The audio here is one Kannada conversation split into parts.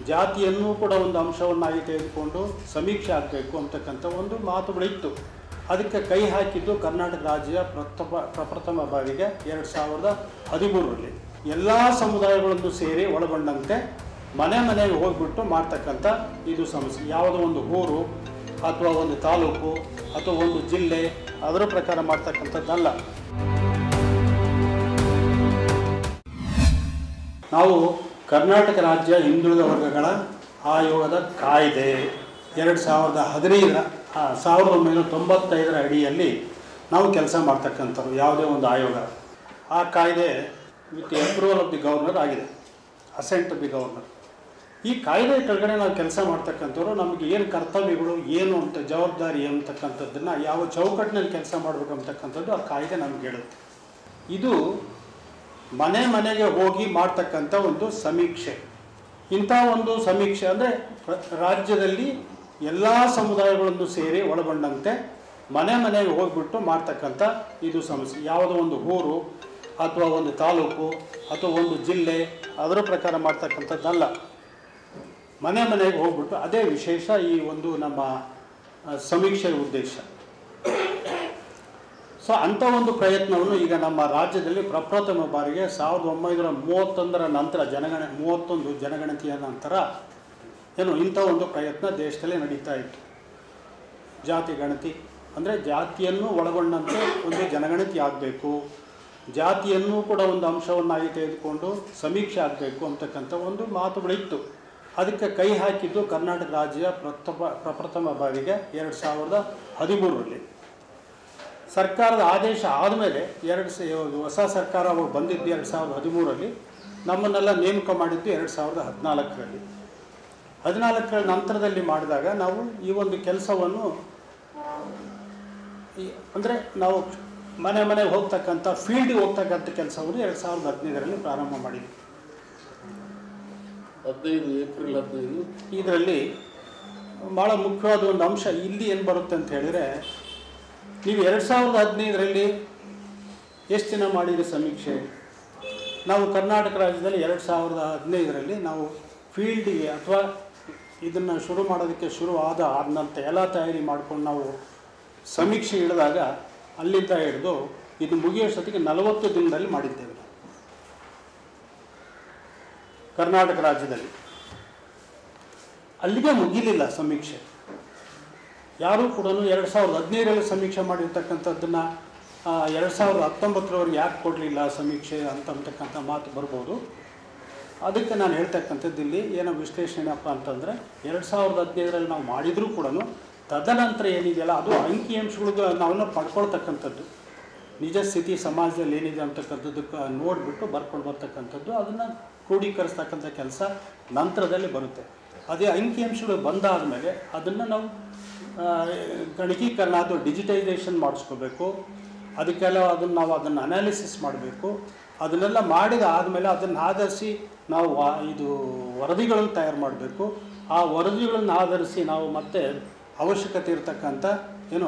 ಜಾತಿಯನ್ನು ಕೂಡ ಒಂದು ಅಂಶವನ್ನಾಗಿ ತೆಗೆದುಕೊಂಡು ಸಮೀಕ್ಷೆ ಆಗಬೇಕು ಅಂತಕ್ಕಂಥ ಒಂದು ಮಾತುಗಳಿತ್ತು ಅದಕ್ಕೆ ಕೈ ಹಾಕಿದ್ದು ಕರ್ನಾಟಕ ರಾಜ್ಯ ಪ್ರಥಮ ಪ್ರಪ್ರಥಮ ಬಾರಿಗೆ ಎರಡು ಸಾವಿರದ ಹದಿಮೂರರಲ್ಲಿ ಎಲ್ಲ ಸಮುದಾಯಗಳನ್ನು ಸೇರಿ ಒಳಗೊಂಡಂತೆ ಮನೆ ಮನೆಗೆ ಹೋಗ್ಬಿಟ್ಟು ಮಾಡ್ತಕ್ಕಂಥ ಇದು ಸಮಸ್ಯೆ ಯಾವುದೋ ಒಂದು ಊರು ಅಥವಾ ಒಂದು ತಾಲೂಕು ಅಥವಾ ಒಂದು ಜಿಲ್ಲೆ ಅದರ ಪ್ರಕಾರ ಮಾಡ್ತಕ್ಕಂಥದ್ದಲ್ಲ ನಾವು ಕರ್ನಾಟಕ ರಾಜ್ಯ ಹಿಂದುಳಿದ ವರ್ಗಗಳ ಆಯೋಗದ ಕಾಯ್ದೆ ಎರಡು ಸಾವಿರದ ಹದಿನೈದರ ಆ, ಸಾವಿರದ ಒಂಬೈನೂರ ತೊಂಬತ್ತೈದರ ಅಡಿಯಲ್ಲಿ ನಾವು ಕೆಲಸ ಮಾಡ್ತಕ್ಕಂಥವ್ರು ಯಾವುದೇ ಒಂದು ಆಯೋಗ ಆ ಕಾಯ್ದೆ with approval of the governor ಆಗಿದೆ ಅಸೆಂಟ್ ಆಫ್ ದಿ ಗವರ್ನರ್ ಈ ಕಾಯ್ದೆ ಕೆಳಗಡೆ ನಾವು ಕೆಲಸ ಮಾಡ್ತಕ್ಕಂಥವ್ರು ನಮಗೆ ಏನು ಕರ್ತವ್ಯಗಳು ಏನು ಅಂತ ಜವಾಬ್ದಾರಿ ಅಂತಕ್ಕಂಥದ್ದನ್ನು ಯಾವ ಚೌಕಟ್ಟಿನಲ್ಲಿ ಕೆಲಸ ಮಾಡಬೇಕು ಅಂತಕ್ಕಂಥದ್ದು ಆ ಕಾಯ್ದೆ ನಮ್ಗೆ ಹೇಳುತ್ತೆ ಇದು ಮನೆ ಮನೆಗೆ ಹೋಗಿ ಮಾಡ್ತಕ್ಕಂಥ ಒಂದು ಸಮೀಕ್ಷೆ ಇಂಥ ಒಂದು ಸಮೀಕ್ಷೆ ಅಂದರೆ ರಾಜ್ಯದಲ್ಲಿ ಎಲ್ಲ ಸಮುದಾಯಗಳನ್ನು ಸೇರಿ ಒಳಗೊಂಡಂತೆ ಮನೆ ಮನೆಗೆ ಹೋಗ್ಬಿಟ್ಟು ಮಾಡ್ತಕ್ಕಂಥ ಇದು ಸಮಸ್ಯೆ ಯಾವುದೋ ಒಂದು ಊರು ಅಥವಾ ಒಂದು ತಾಲೂಕು ಅಥವಾ ಒಂದು ಜಿಲ್ಲೆ ಅದರ ಪ್ರಕಾರ ಮಾಡ್ತಕ್ಕಂಥದ್ದಲ್ಲ ಮನೆ ಮನೆಗೆ ಹೋಗ್ಬಿಟ್ಟು ಅದೇ ವಿಶೇಷ ಈ ಒಂದು ನಮ್ಮ ಆ, ಸಮೀಕ್ಷೆಯ ಉದ್ದೇಶ ಸೊ ಅಂಥ ಒಂದು ಪ್ರಯತ್ನವನ್ನು ಈಗ ನಮ್ಮ ರಾಜ್ಯದಲ್ಲಿ ಪ್ರಪ್ರಥಮ ಬಾರಿಗೆ ಸಾವಿರದ ಒಂಬೈನೂರ ಮೂವತ್ತೊಂದರ ನಂತರ ಜನಗಣ ಮೂವತ್ತೊಂದು ಜನಗಣತಿಯ ನಂತರ ಏನು ಇಂಥ ಒಂದು ಪ್ರಯತ್ನ ದೇಶದಲ್ಲಿ ನಡೀತಾ ಇತ್ತು ಜಾತಿ ಗಣತಿ ಅಂದರೆ ಜಾತಿಯನ್ನು ಒಳಗೊಂಡಂತೆ ಒಂದು ಜನಗಣತಿ ಆಗಬೇಕು ಜಾತಿಯನ್ನು ಕೂಡ ಒಂದು ಅಂಶವನ್ನಾಗಿ ತೆಗೆದುಕೊಂಡು ಸಮೀಕ್ಷೆ ಆಗಬೇಕು ಅಂತಕ್ಕಂಥ ಒಂದು ಮಾತುಗಳಿತ್ತು ಅದಕ್ಕೆ ಕೈ ಹಾಕಿದ್ದು ಕರ್ನಾಟಕ ರಾಜ್ಯ ಪ್ರಥಮ ಪ್ರಪ್ರಥಮ ಬಾರಿಗೆ ಎರಡು ಸಾವಿರದ ಹದಿಮೂರರಲ್ಲಿ ಸರ್ಕಾರದ ಆದೇಶ ಆದಮೇಲೆ ಎರಡು ಸ ಹೊಸ ಸರ್ಕಾರ ಅವಾಗ ಬಂದಿದ್ದು ಎರಡು ಸಾವಿರದ ಹದಿಮೂರರಲ್ಲಿ ನಮ್ಮನ್ನೆಲ್ಲ ನೇಮಕ ಮಾಡಿದ್ದು ಎರಡು ಸಾವಿರದ ಹದಿನಾಲ್ಕರಲ್ಲಿ ಹದಿನಾಲ್ಕರ ನಂತರದಲ್ಲಿ ಮಾಡಿದಾಗ ನಾವು ಈ ಒಂದು ಕೆಲಸವನ್ನು ಈ ಅಂದರೆ ನಾವು ಮನೆ ಮನೆಗೆ ಹೋಗ್ತಕ್ಕಂಥ ಫೀಲ್ಡಿಗೆ ಹೋಗ್ತಕ್ಕಂಥ ಕೆಲಸವನ್ನು ಎರಡು ಸಾವಿರದ ಹದಿನೈದರಲ್ಲಿ ಪ್ರಾರಂಭ ಮಾಡಿದ್ವಿ ಹದಿನೈದು ಏಪ್ರಿಲ್ ಹದಿನೈದು ಇದರಲ್ಲಿ ಭಾಳ ಮುಖ್ಯವಾದ ಒಂದು ಅಂಶ ಇಲ್ಲಿ ಏನು ಬರುತ್ತೆ ಅಂತ ಹೇಳಿದರೆ ನೀವು ಎರಡು ಸಾವಿರದ ಹದಿನೈದರಲ್ಲಿ ಎಷ್ಟು ದಿನ ಮಾಡಿದ ಸಮೀಕ್ಷೆ ನಾವು ಕರ್ನಾಟಕ ರಾಜ್ಯದಲ್ಲಿ ಎರಡು ಸಾವಿರದ ಹದಿನೈದರಲ್ಲಿ ನಾವು ಫೀಲ್ಡಿಗೆ ಅಥವಾ ಇದನ್ನು ಶುರು ಮಾಡೋದಕ್ಕೆ ಶುರು ಆದ ಆದ ನಂತರ ಎಲ್ಲ ತಯಾರಿ ಮಾಡ್ಕೊಂಡು ನಾವು ಸಮೀಕ್ಷೆ ಇಳಿದಾಗ ಅಲ್ಲಿಂದ ಹಿಡಿದು ಇದು ಮುಗಿಯೋಷ್ಟೊತ್ತಿಗೆ ನಲವತ್ತು ದಿನದಲ್ಲಿ ಮಾಡಿದ್ದೇವೆ ನಾವು ಕರ್ನಾಟಕ ರಾಜ್ಯದಲ್ಲಿ ಅಲ್ಲಿಗೆ ಮುಗಿಲಿಲ್ಲ ಸಮೀಕ್ಷೆ ಯಾರೂ ಕೂಡ ಎರಡು ಸಾವಿರದ ಹದಿನೈದರಲ್ಲಿ ಸಮೀಕ್ಷೆ ಮಾಡಿರ್ತಕ್ಕಂಥದ್ದನ್ನು ಎರಡು ಸಾವಿರದ ಹತ್ತೊಂಬತ್ತರವರೆಗೆ ಯಾಕೆ ಕೊಡಲಿಲ್ಲ ಸಮೀಕ್ಷೆ ಅಂತ ಅಂತಕ್ಕಂಥ ಮಾತು ಬರ್ಬೋದು ಅದಕ್ಕೆ ನಾನು ಹೇಳ್ತಕ್ಕಂಥದ್ದು ಇಲ್ಲಿ ಏನೋ ವಿಶ್ಲೇಷಣೆಪ್ಪ ಅಂತಂದರೆ ಎರಡು ಸಾವಿರದ ಹದಿನೈದರಲ್ಲಿ ನಾವು ಮಾಡಿದರೂ ಕೂಡ ತದನಂತರ ಏನಿದೆಯಲ್ಲ ಅದು ಅಂಕಿಅಂಶಗಳಿಗೆ ನಾವನ್ನ ಪಡ್ಕೊಳ್ತಕ್ಕಂಥದ್ದು ನಿಜ ಸ್ಥಿತಿ ಸಮಾಜದಲ್ಲಿ ಏನಿದೆ ಅಂತಕ್ಕಂಥದ್ದಕ್ಕೆ ನೋಡಿಬಿಟ್ಟು ಬರ್ಕೊಂಡು ಬರ್ತಕ್ಕಂಥದ್ದು ಅದನ್ನು ಕ್ರೋಢೀಕರಿಸ್ತಕ್ಕಂಥ ಕೆಲಸ ನಂತರದಲ್ಲಿ ಬರುತ್ತೆ ಅದೇ ಅಂಕಿಅಂಶಗಳು ಬಂದಾದ ಮೇಲೆ ಅದನ್ನು ನಾವು ಆ, ಗಣಕೀಕರಣ ಅಥವಾ ಡಿಜಿಟೈಸೇಷನ್ ಮಾಡಿಸ್ಕೋಬೇಕು ಅದಕ್ಕೆಲ್ಲ ಅದನ್ನು ನಾವು ಅದನ್ನು ಅನಾಲಿಸಿಸ್ ಮಾಡಬೇಕು ಅದನ್ನೆಲ್ಲ ಮಾಡಿದ ಆದಮೇಲೆ ಅದನ್ನು ಆಧರಿಸಿ ನಾವು ವಾ- ಇದು ವರದಿಗಳನ್ನು ತಯಾರು ಮಾಡಬೇಕು ಆ ವರದಿಗಳನ್ನು ಆಧರಿಸಿ ನಾವು ಮತ್ತೆ ಅವಶ್ಯಕತೆ ಇರತಕ್ಕಂಥ ಏನು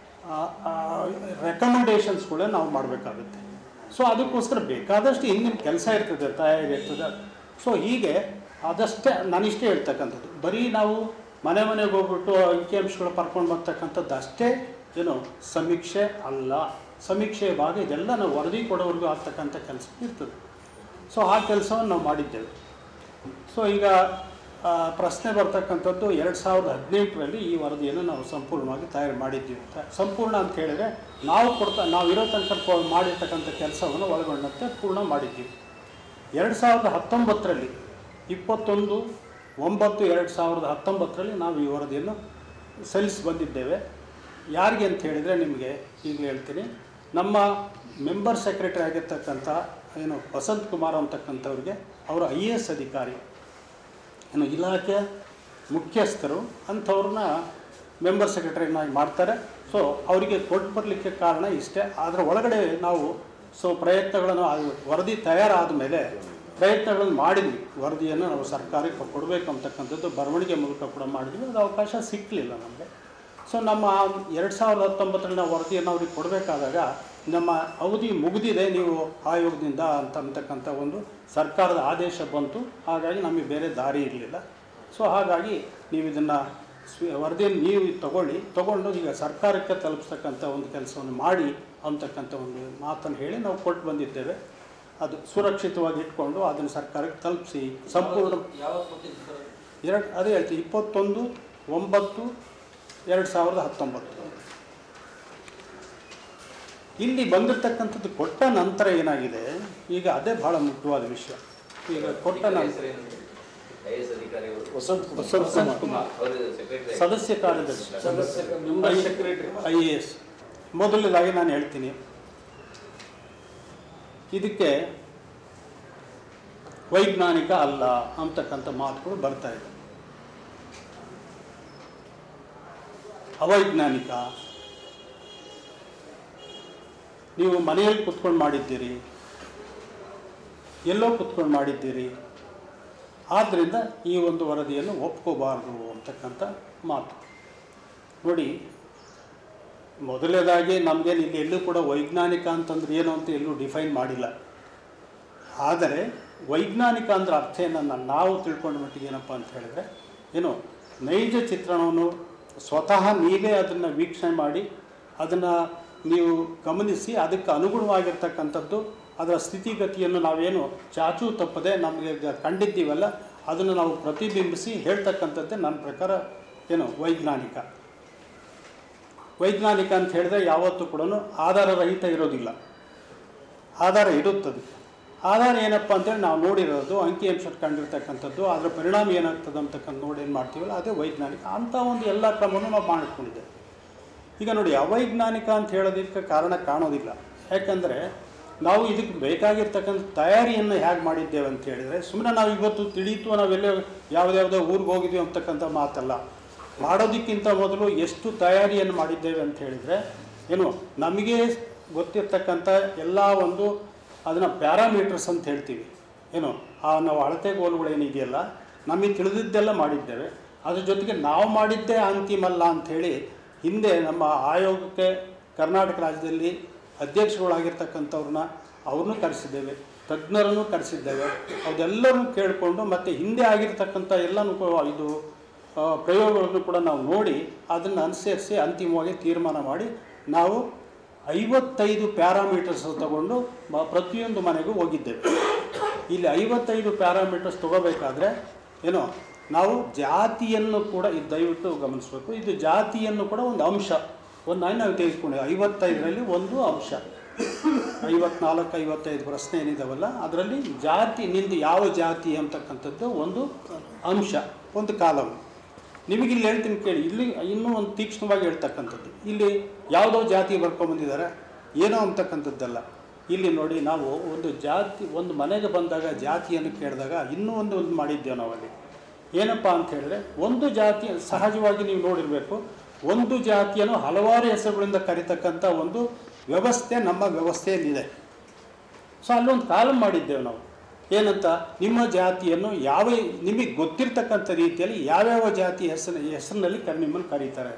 ರೆಕಮೆಂಡೇಷನ್ಸ್ಗಳನ್ನ ನಾವು ಮಾಡಬೇಕಾಗುತ್ತೆ ಸೊ ಅದಕ್ಕೋಸ್ಕರ ಬೇಕಾದಷ್ಟು ಹಿಂದಿನ ಕೆಲಸ ಇರ್ತದೆ ತಯಾರಿ ಇರ್ತದೆ ಸೊ ಹೀಗೆ ಅದಷ್ಟೇ ನಾನಿಷ್ಟೇ ಹೇಳ್ತಕ್ಕಂಥದ್ದು ಬರೀ ನಾವು ಮನೆ ಮನೆಗೆ ಹೋಗ್ಬಿಟ್ಟು ಅಂಕಿಅಂಶಗಳು ಪರ್ಕೊಂಡು ಬರ್ತಕ್ಕಂಥದ್ದು ಅಷ್ಟೇ ಏನು ಸಮೀಕ್ಷೆ ಅಲ್ಲ ಸಮೀಕ್ಷೆಯ ಭಾಗ ಇದೆಲ್ಲ ನಾವು ವರದಿ ಕೊಡೋವರೆಗೂ ಆಗ್ತಕ್ಕಂಥ ಕೆಲಸ ಇರ್ತದೆ ಸೊ ಆ ಕೆಲಸವನ್ನು ನಾವು ಮಾಡಿದ್ದೇವೆ ಸೊ ಈಗ ಆ, ಪ್ರಶ್ನೆ ಬರ್ತಕ್ಕಂಥದ್ದು ಎರಡು ಸಾವಿರದ ಹದಿನೆಂಟರಲ್ಲಿ ಈ ವರದಿಯನ್ನು ನಾವು ಸಂಪೂರ್ಣವಾಗಿ ತಯಾರು ಮಾಡಿದ್ದೀವಿ ಅಂತ ಸಂಪೂರ್ಣ ಅಂತ ಹೇಳಿದರೆ ನಾವು ಕೊಡ್ತಾ ನಾವು ಇರೋ ತನಕ ಕೊ- ಮಾಡಿರ್ತಕ್ಕಂಥ ಕೆಲಸವನ್ನು ಒಳಗೊಂಡಂತೆ ಪೂರ್ಣ ಮಾಡಿದ್ದೀವಿ ಎರಡು ಸಾವಿರದ ಹತ್ತೊಂಬತ್ತರಲ್ಲಿ ಇಪ್ಪತ್ತೊಂದು ಒಂಬತ್ತು ಎರಡು ಸಾವಿರದ ಹತ್ತೊಂಬತ್ತರಲ್ಲಿ ನಾವು ಈ ವರದಿಯನ್ನು ಸಲ್ಲಿಸಿ ಬಂದಿದ್ದೇವೆ ಯಾರಿಗೆ ಅಂತ ಹೇಳಿದರೆ ನಿಮಗೆ ಈಗಲೇ ಹೇಳ್ತೀನಿ ನಮ್ಮ ಮೆಂಬರ್ ಸೆಕ್ರೆಟರಿ ಆಗಿರ್ತಕ್ಕಂಥ ಏನು ವಸಂತ್ ಕುಮಾರ್ ಅಂತಕ್ಕಂಥವ್ರಿಗೆ ಅವರು ಐ ಎ ಎಸ್ ಅಧಿಕಾರಿ ಏನು ಇಲಾಖೆ ಮುಖ್ಯಸ್ಥರು ಅಂಥವ್ರನ್ನ ಮೆಂಬರ್ ಸೆಕ್ರೆಟರಿನಾಗಿ ಮಾಡ್ತಾರೆ ಸೊ ಅವರಿಗೆ ಕೊಟ್ಟು ಬರಲಿಕ್ಕೆ ಕಾರಣ ಇಷ್ಟೇ ಅದರ ಒಳಗಡೆ ನಾವು ಸೊ ಪ್ರಯತ್ನಗಳನ್ನು ಆ ವರದಿ ತಯಾರಾದ ಮೇಲೆ ಪ್ರಯತ್ನಗಳನ್ನು ಮಾಡಿದ್ವಿ ವರದಿಯನ್ನು ನಾವು ಸರ್ಕಾರಕ್ಕೆ ಕೊಡಬೇಕು ಅಂತಕ್ಕಂಥದ್ದು ಬರವಣಿಗೆ ಮೂಲಕ ಕೂಡ ಮಾಡಿದ್ವಿ ಅದು ಅವಕಾಶ ಸಿಕ್ಕಲಿಲ್ಲ ನಮಗೆ ಸೊ ನಮ್ಮ ಎರಡು ಸಾವಿರದ ಹತ್ತೊಂಬತ್ತರಲ್ಲಿ ನಾವು ವರದಿಯನ್ನು ಅವ್ರಿಗೆ ಕೊಡಬೇಕಾದಾಗ ನಮ್ಮ ಅವಧಿ ಮುಗಿದಿದೆ ನೀವು ಆಯೋಗದಿಂದ ಅಂತ ಅಂತಕ್ಕಂಥ ಒಂದು ಸರ್ಕಾರದ ಆದೇಶ ಬಂತು ಹಾಗಾಗಿ ನಮಗೆ ಬೇರೆ ದಾರಿ ಇರಲಿಲ್ಲ ಸೊ ಹಾಗಾಗಿ ನೀವು ಇದನ್ನು ಸ್ವ ವರದಿಯನ್ನು ನೀವು ತಗೊಳ್ಳಿ ತಗೊಂಡು ಈಗ ಸರ್ಕಾರಕ್ಕೆ ತಲುಪಿಸ್ತಕ್ಕಂಥ ಒಂದು ಕೆಲಸವನ್ನು ಮಾಡಿ ಅಂತಕ್ಕಂಥ ಒಂದು ಮಾತನ್ನು ಹೇಳಿ ನಾವು ಕೊಟ್ಟು ಬಂದಿದ್ದೇವೆ ಅದು ಸುರಕ್ಷಿತವಾಗಿ ಇಟ್ಕೊಂಡು ಅದನ್ನು ಸರ್ಕಾರಕ್ಕೆ ತಲುಪಿಸಿ ಸಂಪೂರ್ಣ ಯಾವಾಗ ಕೊಟ್ಟಿದ್ದು ಸರ್ ಎರಡು ಅದೇ ಹೇಳ್ತೀವಿ ಇಪ್ಪತ್ತೊಂದು ಒಂಬತ್ತು ಎರಡು ಸಾವಿರದ ಹತ್ತೊಂಬತ್ತು ಇಲ್ಲಿ ಬಂದಿರತಕ್ಕಂಥದ್ದು ಕೊಟ್ಟ ನಂತರ ಏನಾಗಿದೆ ಈಗ ಅದೇ ಬಹಳ ಮುಖ್ಯವಾದ ವಿಷಯ ಈಗ ಕೊಟ್ಟ ನಂತರ ಐ ಎಸ್ ಅಧಿಕಾರಿಗಳು ವಸಂತ್ ವಸಂತ್ ಕುಮಾರ್ ಅವರು ಸೆಕ್ರೆಟರಿ ಸದಸ್ಯ ಕಾರ್ಯದರ್ಶಿ ಸದಸ್ಯ member secretary I A S ಮೊದಲನೇದಾಗಿ ನಾನು ಹೇಳ್ತೀನಿ ಇದಕ್ಕೆ ವೈಜ್ಞಾನಿಕ ಅಲ್ಲ ಅಂತಕ್ಕಂಥ ಮಾತುಗಳು ಬರ್ತಾ ಇದೆ ಅವೈಜ್ಞಾನಿಕ ನೀವು ಮನೆಯಲ್ಲಿ ಕುತ್ಕೊಂಡು ಮಾಡಿದ್ದೀರಿ ಎಲ್ಲೋ ಕುತ್ಕೊಂಡು ಮಾಡಿದ್ದೀರಿ ಆದ್ದರಿಂದ ಈ ಒಂದು ವರದಿಯನ್ನು ಒಪ್ಕೋಬಾರ್ದು ಅಂತಕ್ಕಂಥ ಮಾತು ನೋಡಿ ಮೊದಲನೇದಾಗಿ ನಮಗೇನು ಇಲ್ಲಿ ಎಲ್ಲೂ ಕೂಡ ವೈಜ್ಞಾನಿಕ ಅಂತಂದ್ರೆ ಏನು ಅಂತ ಎಲ್ಲೂ ಡಿಫೈನ್ ಮಾಡಿಲ್ಲ ಆದರೆ ವೈಜ್ಞಾನಿಕ ಅಂದ್ರೆ ಅರ್ಥ ಏನನ್ನ ನಾವು ತಿಳ್ಕೊಂಡ ಮಟ್ಟಿಗೆ ಏನಪ್ಪ ಅಂತ ಹೇಳಿದ್ರೆ ಏನು ನೈಜ ಚಿತ್ರಣವನ್ನು ಸ್ವತಃ ನೀವೇ ಅದನ್ನು ವೀಕ್ಷಣೆ ಮಾಡಿ ಅದನ್ನು ನೀವು ಗಮನಿಸಿ ಅದಕ್ಕೆ ಅನುಗುಣವಾಗಿರ್ತಕ್ಕಂಥದ್ದು ಅದರ ಸ್ಥಿತಿಗತಿಯನ್ನು ನಾವೇನು ಚಾಚು ತಪ್ಪದೆ ನಮಗೆ ಈಗ ಕಂಡಿದ್ದೀವಲ್ಲ ಅದನ್ನು ನಾವು ಪ್ರತಿಬಿಂಬಿಸಿ ಹೇಳ್ತಕ್ಕಂಥದ್ದೇ ನನ್ನ ಪ್ರಕಾರ ಏನು ವೈಜ್ಞಾನಿಕ ವೈಜ್ಞಾನಿಕ ಅಂತ ಹೇಳಿದ್ರೆ ಯಾವತ್ತೂ ಕೂಡ ಆಧಾರ ರಹಿತ ಇರೋದಿಲ್ಲ ಆಧಾರ ಇರುತ್ತದೆ ಆಧಾರ ಏನಪ್ಪ ಅಂತೇಳಿ ನಾವು ನೋಡಿರೋದು ಅಂಕಿಅಂಶ ಕಂಡಿರ್ತಕ್ಕಂಥದ್ದು ಅದರ ಪರಿಣಾಮ ಏನಾಗ್ತದೆ ಅಂತಕ್ಕಂಥ ನೋಡಿ ಏನು ಮಾಡ್ತೀವಲ್ಲ ಅದೇ ವೈಜ್ಞಾನಿಕ ಅಂಥ ಒಂದು ಎಲ್ಲ ಕ್ರಮವನ್ನು ನಾವು ಮಾಡಿಕೊಂಡಿದ್ದೇವೆ ಈಗ ನೋಡಿ ಅವೈಜ್ಞಾನಿಕ ಅಂತ ಹೇಳೋದಕ್ಕೆ ಕಾರಣ ಕಾಣೋದಿಲ್ಲ ಯಾಕಂದರೆ ನಾವು ಇದಕ್ಕೆ ಬೇಕಾಗಿರ್ತಕ್ಕಂಥ ತಯಾರಿಯನ್ನು ಹೇಗೆ ಮಾಡಿದ್ದೇವೆ ಅಂತ ಹೇಳಿದರೆ ಸುಮ್ಮನೆ ನಾವು ಇವತ್ತು ತಿಳಿಯಿತು ನಾವೆಲ್ಲೇ ಯಾವುದ್ಯಾವುದೋ ಊರಿಗೆ ಹೋಗಿದ್ವಿ ಅಂತಕ್ಕಂಥ ಮಾತಲ್ಲ ಮಾಡೋದಕ್ಕಿಂತ ಮೊದಲು ಎಷ್ಟು ತಯಾರಿಯನ್ನು ಮಾಡಿದ್ದೇವೆ ಅಂತ ಹೇಳಿದರೆ ಏನು ನಮಗೆ ಗೊತ್ತಿರ್ತಕ್ಕಂಥ ಎಲ್ಲ ಒಂದು ಅದನ್ನು ಪ್ಯಾರಾಮೀಟರ್ಸ್ ಅಂತ ಹೇಳ್ತೀವಿ ಏನು ಆ ನಾವು ಅಳತೆಗೋಲುಗಳೇನಿದೆಯಲ್ಲ ನಮಗೆ ತಿಳಿದಿದ್ದೆಲ್ಲ ಮಾಡಿದ್ದೇವೆ ಅದ್ರ ಜೊತೆಗೆ ನಾವು ಮಾಡಿದ್ದೇ ಅಂತಿಮಲ್ಲ ಅಂಥೇಳಿ ಹಿಂದೆ ನಮ್ಮ ಆಯೋಗಕ್ಕೆ ಕರ್ನಾಟಕ ರಾಜ್ಯದಲ್ಲಿ ಅಧ್ಯಕ್ಷಗಳಾಗಿರ್ತಕ್ಕಂಥವ್ರನ್ನ ಅವ್ರನ್ನೂ ಕರೆಸಿದ್ದೇವೆ ತಜ್ಞರನ್ನು ಕರೆಸಿದ್ದೇವೆ ಅದೆಲ್ಲರೂ ಕೇಳಿಕೊಂಡು ಮತ್ತು ಹಿಂದೆ ಆಗಿರ್ತಕ್ಕಂಥ ಎಲ್ಲನೂ ಕೂಡ ಇದು ಆ, ಪ್ರಯೋಗಗಳನ್ನು ಕೂಡ ನಾವು ನೋಡಿ ಅದನ್ನು ಅನುಸರಿಸಿ ಅಂತಿಮವಾಗಿ ತೀರ್ಮಾನ ಮಾಡಿ ನಾವು ಐವತ್ತೈದು ಪ್ಯಾರಾಮೀಟರ್ಸ್ ತಗೊಂಡು ಮ- ಪ್ರತಿಯೊಂದು ಮನೆಗೂ ಹೋಗಿದ್ದೇವೆ ಇಲ್ಲಿ ಐವತ್ತೈದು ಪ್ಯಾರಾಮೀಟರ್ಸ್ ತಗೋಬೇಕಾದ್ರೆ ಏನೋ ನಾವು ಜಾತಿಯನ್ನು ಕೂಡ ಇದು ದಯವಿಟ್ಟು ಗಮನಿಸಬೇಕು ಇದು ಜಾತಿಯನ್ನು ಕೂಡ ಒಂದು ಅಂಶ ಒಂದು ನಾವು ತೆಗೆದುಕೊಂಡಿದ್ದೀವಿ ಐವತ್ತೈದರಲ್ಲಿ ಒಂದು ಅಂಶ ಐವತ್ನಾಲ್ಕು ಐವತ್ತೈದು ಪ್ರಶ್ನೆ ಏನಿದಾವಲ್ಲ ಅದರಲ್ಲಿ ಜಾತಿ ನಿಂದು ಯಾವ ಜಾತಿ ಅಂತಕ್ಕಂಥದ್ದು ಒಂದು ಅಂಶ ಒಂದು ಕಾಲಮ್ ನಿಮಗೆ ಇಲ್ಲಿ ಹೇಳ್ತೀನಿ ಕೇಳಿ ಇಲ್ಲಿ ಇನ್ನೂ ಒಂದು ತೀಕ್ಷ್ಣವಾಗಿ ಹೇಳ್ತಕ್ಕಂಥದ್ದು ಇಲ್ಲಿ ಯಾವುದೋ ಜಾತಿ ಬರ್ಕೊಂಬಂದಿದ್ದಾರೆ ಏನೋ ಅಂತಕ್ಕಂಥದ್ದಲ್ಲ ಇಲ್ಲಿ ನೋಡಿ ನಾವು ಒಂದು ಜಾತಿ ಒಂದು ಮನೆಗೆ ಬಂದಾಗ ಜಾತಿಯನ್ನು ಕೇಳಿದಾಗ ಇನ್ನೂ ಒಂದು ಒಂದು ಮಾಡಿದ್ದೇವೆ ನಾವಲ್ಲಿ ಏನಪ್ಪ ಅಂತ ಹೇಳಿದ್ರೆ ಒಂದು ಜಾತಿ ಸಹಜವಾಗಿ ನೀವು ನೋಡಿರಬೇಕು ಒಂದು ಜಾತಿಯನ್ನು ಹಲವಾರು ಹೆಸರುಗಳಿಂದ ಕರಿತಕ್ಕಂಥ ಒಂದು ವ್ಯವಸ್ಥೆ ನಮ್ಮ ವ್ಯವಸ್ಥೆಯಲ್ಲಿದೆ ಸೊ ಅಲ್ಲೊಂದು ಕಾಲಮ್ ಮಾಡಿದ್ದೇವೆ ನಾವು ಏನಂತ ನಿಮ್ಮ ಜಾತಿಯನ್ನು ಯಾವ ನಿಮಗೆ ಗೊತ್ತಿರ್ತಕ್ಕಂಥ ರೀತಿಯಲ್ಲಿ ಯಾವ್ಯಾವ ಜಾತಿ ಹೆಸರು ಹೆಸರಿನಲ್ಲಿ ಕರೆ ನಿಮ್ಮನ್ನು ಕರೀತಾರೆ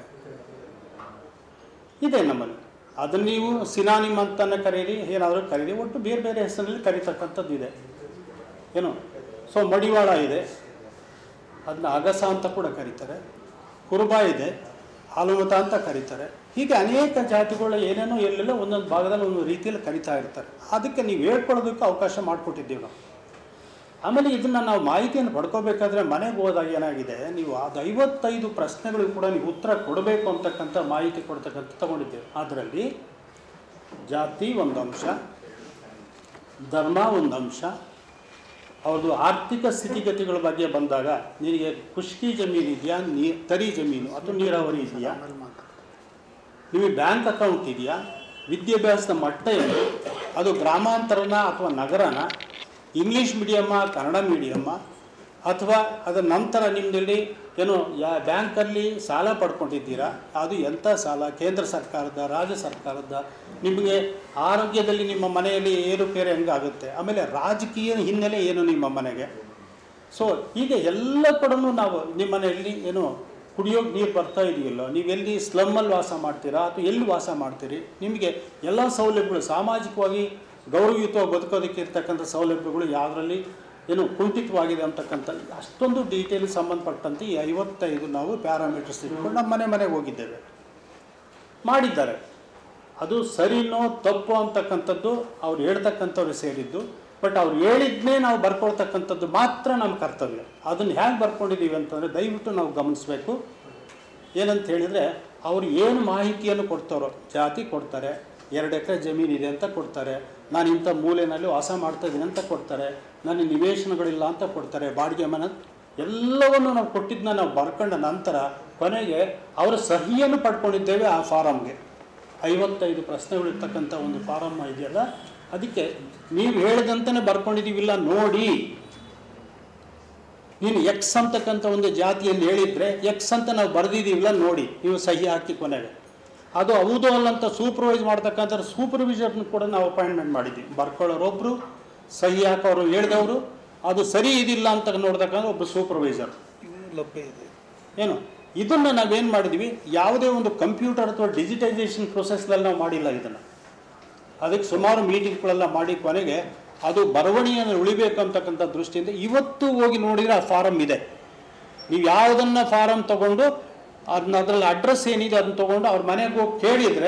ಇದೆ ನಮ್ಮಲ್ಲಿ ಅದನ್ನು ನೀವು ಸಿನಾನಿಮ್ ಅಂತಾನೆ ಕರೀರಿ ಏನಾದರೂ ಕರೀರಿ ಒಟ್ಟು ಬೇರೆ ಬೇರೆ ಹೆಸರಿನಲ್ಲಿ ಕರೀತಕ್ಕಂಥದ್ದು ಇದೆ ಏನು ಸೊ ಮಡಿವಾಳ ಇದೆ ಅದನ್ನ ಅಗಸ ಅಂತ ಕೂಡ ಕರೀತಾರೆ ಕುರುಬ ಇದೆ ಹಾಲುಮತ ಅಂತ ಕರೀತಾರೆ ಹೀಗೆ ಅನೇಕ ಜಾತಿಗಳು ಏನೇನೋ ಎಲ್ಲೆಲ್ಲ ಒಂದೊಂದು ಭಾಗದಲ್ಲಿ ಒಂದೊಂದು ರೀತಿಯಲ್ಲಿ ಕರಿತಾ ಇರ್ತಾರೆ ಅದಕ್ಕೆ ನೀವು ಹೇಳ್ಕೊಳ್ಳೋದಕ್ಕೆ ಅವಕಾಶ ಮಾಡಿಕೊಟ್ಟಿದ್ದೀವಿ ನಾವು ಆಮೇಲೆ ಇದನ್ನು ನಾವು ಮಾಹಿತಿಯನ್ನು ಪಡ್ಕೋಬೇಕಾದ್ರೆ ಮನೆಗೆ ಹೋದಾಗ ಏನಾಗಿದೆ ನೀವು ಅದು ಐವತ್ತೈದು ಪ್ರಶ್ನೆಗಳಿಗೂ ಕೂಡ ನೀವು ಉತ್ತರ ಕೊಡಬೇಕು ಅಂತಕ್ಕಂಥ ಮಾಹಿತಿ ಕೊಡ್ತಕ್ಕಂಥ ತಗೊಂಡಿದ್ದೇವೆ ಅದರಲ್ಲಿ ಜಾತಿ ಒಂದು ಅಂಶ ಧರ್ಮ ಒಂದು ಅಂಶ ಅವ್ರದ್ದು ಆರ್ಥಿಕ ಸ್ಥಿತಿಗತಿಗಳ ಬಗ್ಗೆ ಬಂದಾಗ ನಿನಗೆ ಖುಷ್ಕಿ ಜಮೀನು ಇದೆಯಾ ನೀ ತರಿ ಜಮೀನು ಅಥವಾ ನೀರಾವರಿ ಇದೆಯಾ ನಿಮಗೆ ಬ್ಯಾಂಕ್ ಅಕೌಂಟ್ ಇದೆಯಾ ವಿದ್ಯಾಭ್ಯಾಸದ ಮಟ್ಟ ಏನು ಅದು ಗ್ರಾಮಾಂತರನ ಅಥವಾ ನಗರನ ಇಂಗ್ಲೀಷ್ ಮೀಡಿಯಮ್ಮ ಕನ್ನಡ ಮೀಡಿಯಮ್ಮ ಅಥವಾ ಅದರ ನಂತರ ನಿಮ್ಮದಲ್ಲಿ ಏನು ಯಾ ಬ್ಯಾಂಕಲ್ಲಿ ಸಾಲ ಪಡ್ಕೊಂಡಿದ್ದೀರಾ ಅದು ಎಂಥ ಸಾಲ ಕೇಂದ್ರ ಸರ್ಕಾರದ ರಾಜ್ಯ ಸರ್ಕಾರದ ನಿಮಗೆ ಆರೋಗ್ಯದಲ್ಲಿ ನಿಮ್ಮ ಮನೆಯಲ್ಲಿ ಏರುಪೇರು ಹೆಂಗಾಗುತ್ತೆ ಆಮೇಲೆ ರಾಜಕೀಯ ಹಿನ್ನೆಲೆ ಏನು ನಿಮ್ಮ ಮನೆಗೆ ಸೊ ಹೀಗೆ ಎಲ್ಲ ಕಡೆನೂ ನಾವು ನಿಮ್ಮ ಮನೆಯಲ್ಲಿ ಏನು ಕುಡಿಯೋಕೆ ನೀರು ಬರ್ತಾ ಇದೆಯಲ್ಲೋ ನೀವು ಎಲ್ಲಿ ಸ್ಲಮ್ಮಲ್ಲಿ ವಾಸ ಮಾಡ್ತೀರಾ ಅಥವಾ ಎಲ್ಲಿ ವಾಸ ಮಾಡ್ತೀರಿ ನಿಮಗೆ ಎಲ್ಲ ಸೌಲಭ್ಯಗಳು ಸಾಮಾಜಿಕವಾಗಿ ಗೌರವಯುತವಾಗಿ ಬದುಕೋದಕ್ಕೆ ಇರ್ತಕ್ಕಂಥ ಸೌಲಭ್ಯಗಳು ಯಾವುದರಲ್ಲಿ ಏನು ಕುಂಠಿತವಾಗಿದೆ ಅಂತಕ್ಕಂಥ ಅಷ್ಟೊಂದು ಡೀಟೇಲ್ ಸಂಬಂಧಪಟ್ಟಂತೆ ಈ ಐವತ್ತೈದು ನಾವು ಪ್ಯಾರಾಮೀಟರ್ಸ್ ಇಟ್ಕೊಂಡು ನಮ್ಮ ಮನೆ ಮನೆಗೆ ಹೋಗಿದ್ದೇವೆ ಮಾಡಿದ್ದಾರೆ ಅದು ಸರಿನೋ ತಪ್ಪು ಅಂತಕ್ಕಂಥದ್ದು ಅವ್ರು ಹೇಳ್ತಕ್ಕಂಥವ್ರು ಸೇರಿದ್ದು ಬಟ್ ಅವ್ರು ಹೇಳಿದ್ನೇ ನಾವು ಬರ್ಕೊಳ್ತಕ್ಕಂಥದ್ದು ಮಾತ್ರ ನಮ್ಮ ಕರ್ತವ್ಯ ಅದನ್ನು ಹೇಗೆ ಬರ್ಕೊಂಡಿದ್ದೀವಿ ಅಂತಂದರೆ ದಯವಿಟ್ಟು ನಾವು ಗಮನಿಸಬೇಕು ಏನಂತ ಹೇಳಿದರೆ ಅವ್ರು ಏನು ಮಾಹಿತಿಯನ್ನು ಕೊಡ್ತಾರೋ ಜಾತಿ ಕೊಡ್ತಾರೆ ಎರಡು ಎಕರೆ ಜಮೀನಿದೆ ಅಂತ ಕೊಡ್ತಾರೆ ನಾನು ಇಂಥ ಮೂಲೆಯಲ್ಲಿ ವಾಸ ಮಾಡ್ತಾ ಇದ್ದೀನಿ ಅಂತ ಕೊಡ್ತಾರೆ ನನಗೆ ನಿವೇಶನಗಳಿಲ್ಲ ಅಂತ ಕೊಡ್ತಾರೆ ಬಾಡಿಗೆ ಮನೆ ಎಲ್ಲವನ್ನು ನಾವು ಕೊಟ್ಟಿದ್ದನ್ನ ನಾವು ಬರ್ಕೊಂಡ ನಂತರ ಕೊನೆಗೆ ಅವರ ಸಹಿಯನ್ನು ಪಡ್ಕೊಂಡಿದ್ದೇವೆ ಆ ಫಾರಮ್ಗೆ ಐವತ್ತೈದು ಪ್ರಶ್ನೆಗಳಿರ್ತಕ್ಕಂಥ ಒಂದು ಫಾರಮ್ ಇದೆಯಲ್ಲ ಅದಕ್ಕೆ ನೀವು ಹೇಳಿದಂತಲೇ ಬರ್ಕೊಂಡಿದ್ದೀವಿಲ್ಲ ನೋಡಿ ನೀನು ಎಕ್ಸ್ ಅಂತಕ್ಕಂಥ ಒಂದು ಜಾತಿಯಲ್ಲಿ ಹೇಳಿದರೆ ಎಕ್ಸ್ ಅಂತ ನಾವು ಬರೆದಿದ್ದೀವಿಲ್ಲ ನೋಡಿ ನೀವು ಸಹಿ ಹಾಕಿ ಕೊನೆಗೆ ಅದು ಹೌದು ಅಲ್ಲ ಅಂತ ಸೂಪರ್ವೈಸ್ ಮಾಡ್ತಕ್ಕಂಥ ಸೂಪರ್ವಿಸರ್ನ ಕೂಡ ನಾವು ಅಪಾಯಿಂಟ್ಮೆಂಟ್ ಮಾಡಿದ್ದೀವಿ ಬರ್ಕೊಳ್ಳೋರೊಬ್ಬರು ಸಹಿ ಹಾಕೋರು ಹೇಳಿದವರು ಅದು ಸರಿ ಇದಿಲ್ಲ ಅಂತ ನೋಡ್ತಕ್ಕಂಥ ಒಬ್ಬರು ಸೂಪರ್ವೈಸರ್ ಲಭ್ಯ ಇದೆ ಏನು ಇದನ್ನು ನಾವೇನು ಮಾಡಿದ್ವಿ ಯಾವುದೇ ಒಂದು ಕಂಪ್ಯೂಟರ್ ಅಥವಾ ಡಿಜಿಟೈಸೇಷನ್ ಪ್ರೊಸೆಸ್ನಲ್ಲಿ ನಾವು ಮಾಡಿಲ್ಲ ಇದನ್ನು ಅದಕ್ಕೆ ಸುಮಾರು ಮೀಟಿಂಗ್ಗಳೆಲ್ಲ ಮಾಡಿ ಕೊನೆಗೆ ಅದು ಬರವಣಿಗೆಯನ್ನು ಉಳಿಬೇಕು ಅಂತಕ್ಕಂಥ ದೃಷ್ಟಿಯಿಂದ ಇವತ್ತು ಹೋಗಿ ನೋಡಿದರೆ ಆ ಫಾರಮ್ ಇದೆ ನೀವು ಯಾವುದನ್ನು ಫಾರಮ್ ತಗೊಂಡು ಅದನ್ನ ಅದರಲ್ಲಿ ಅಡ್ರೆಸ್ ಏನಿದೆ ಅದನ್ನ ತಗೊಂಡು ಅವ್ರ ಮನೆಗೆ ಹೋಗಿ ಕೇಳಿದರೆ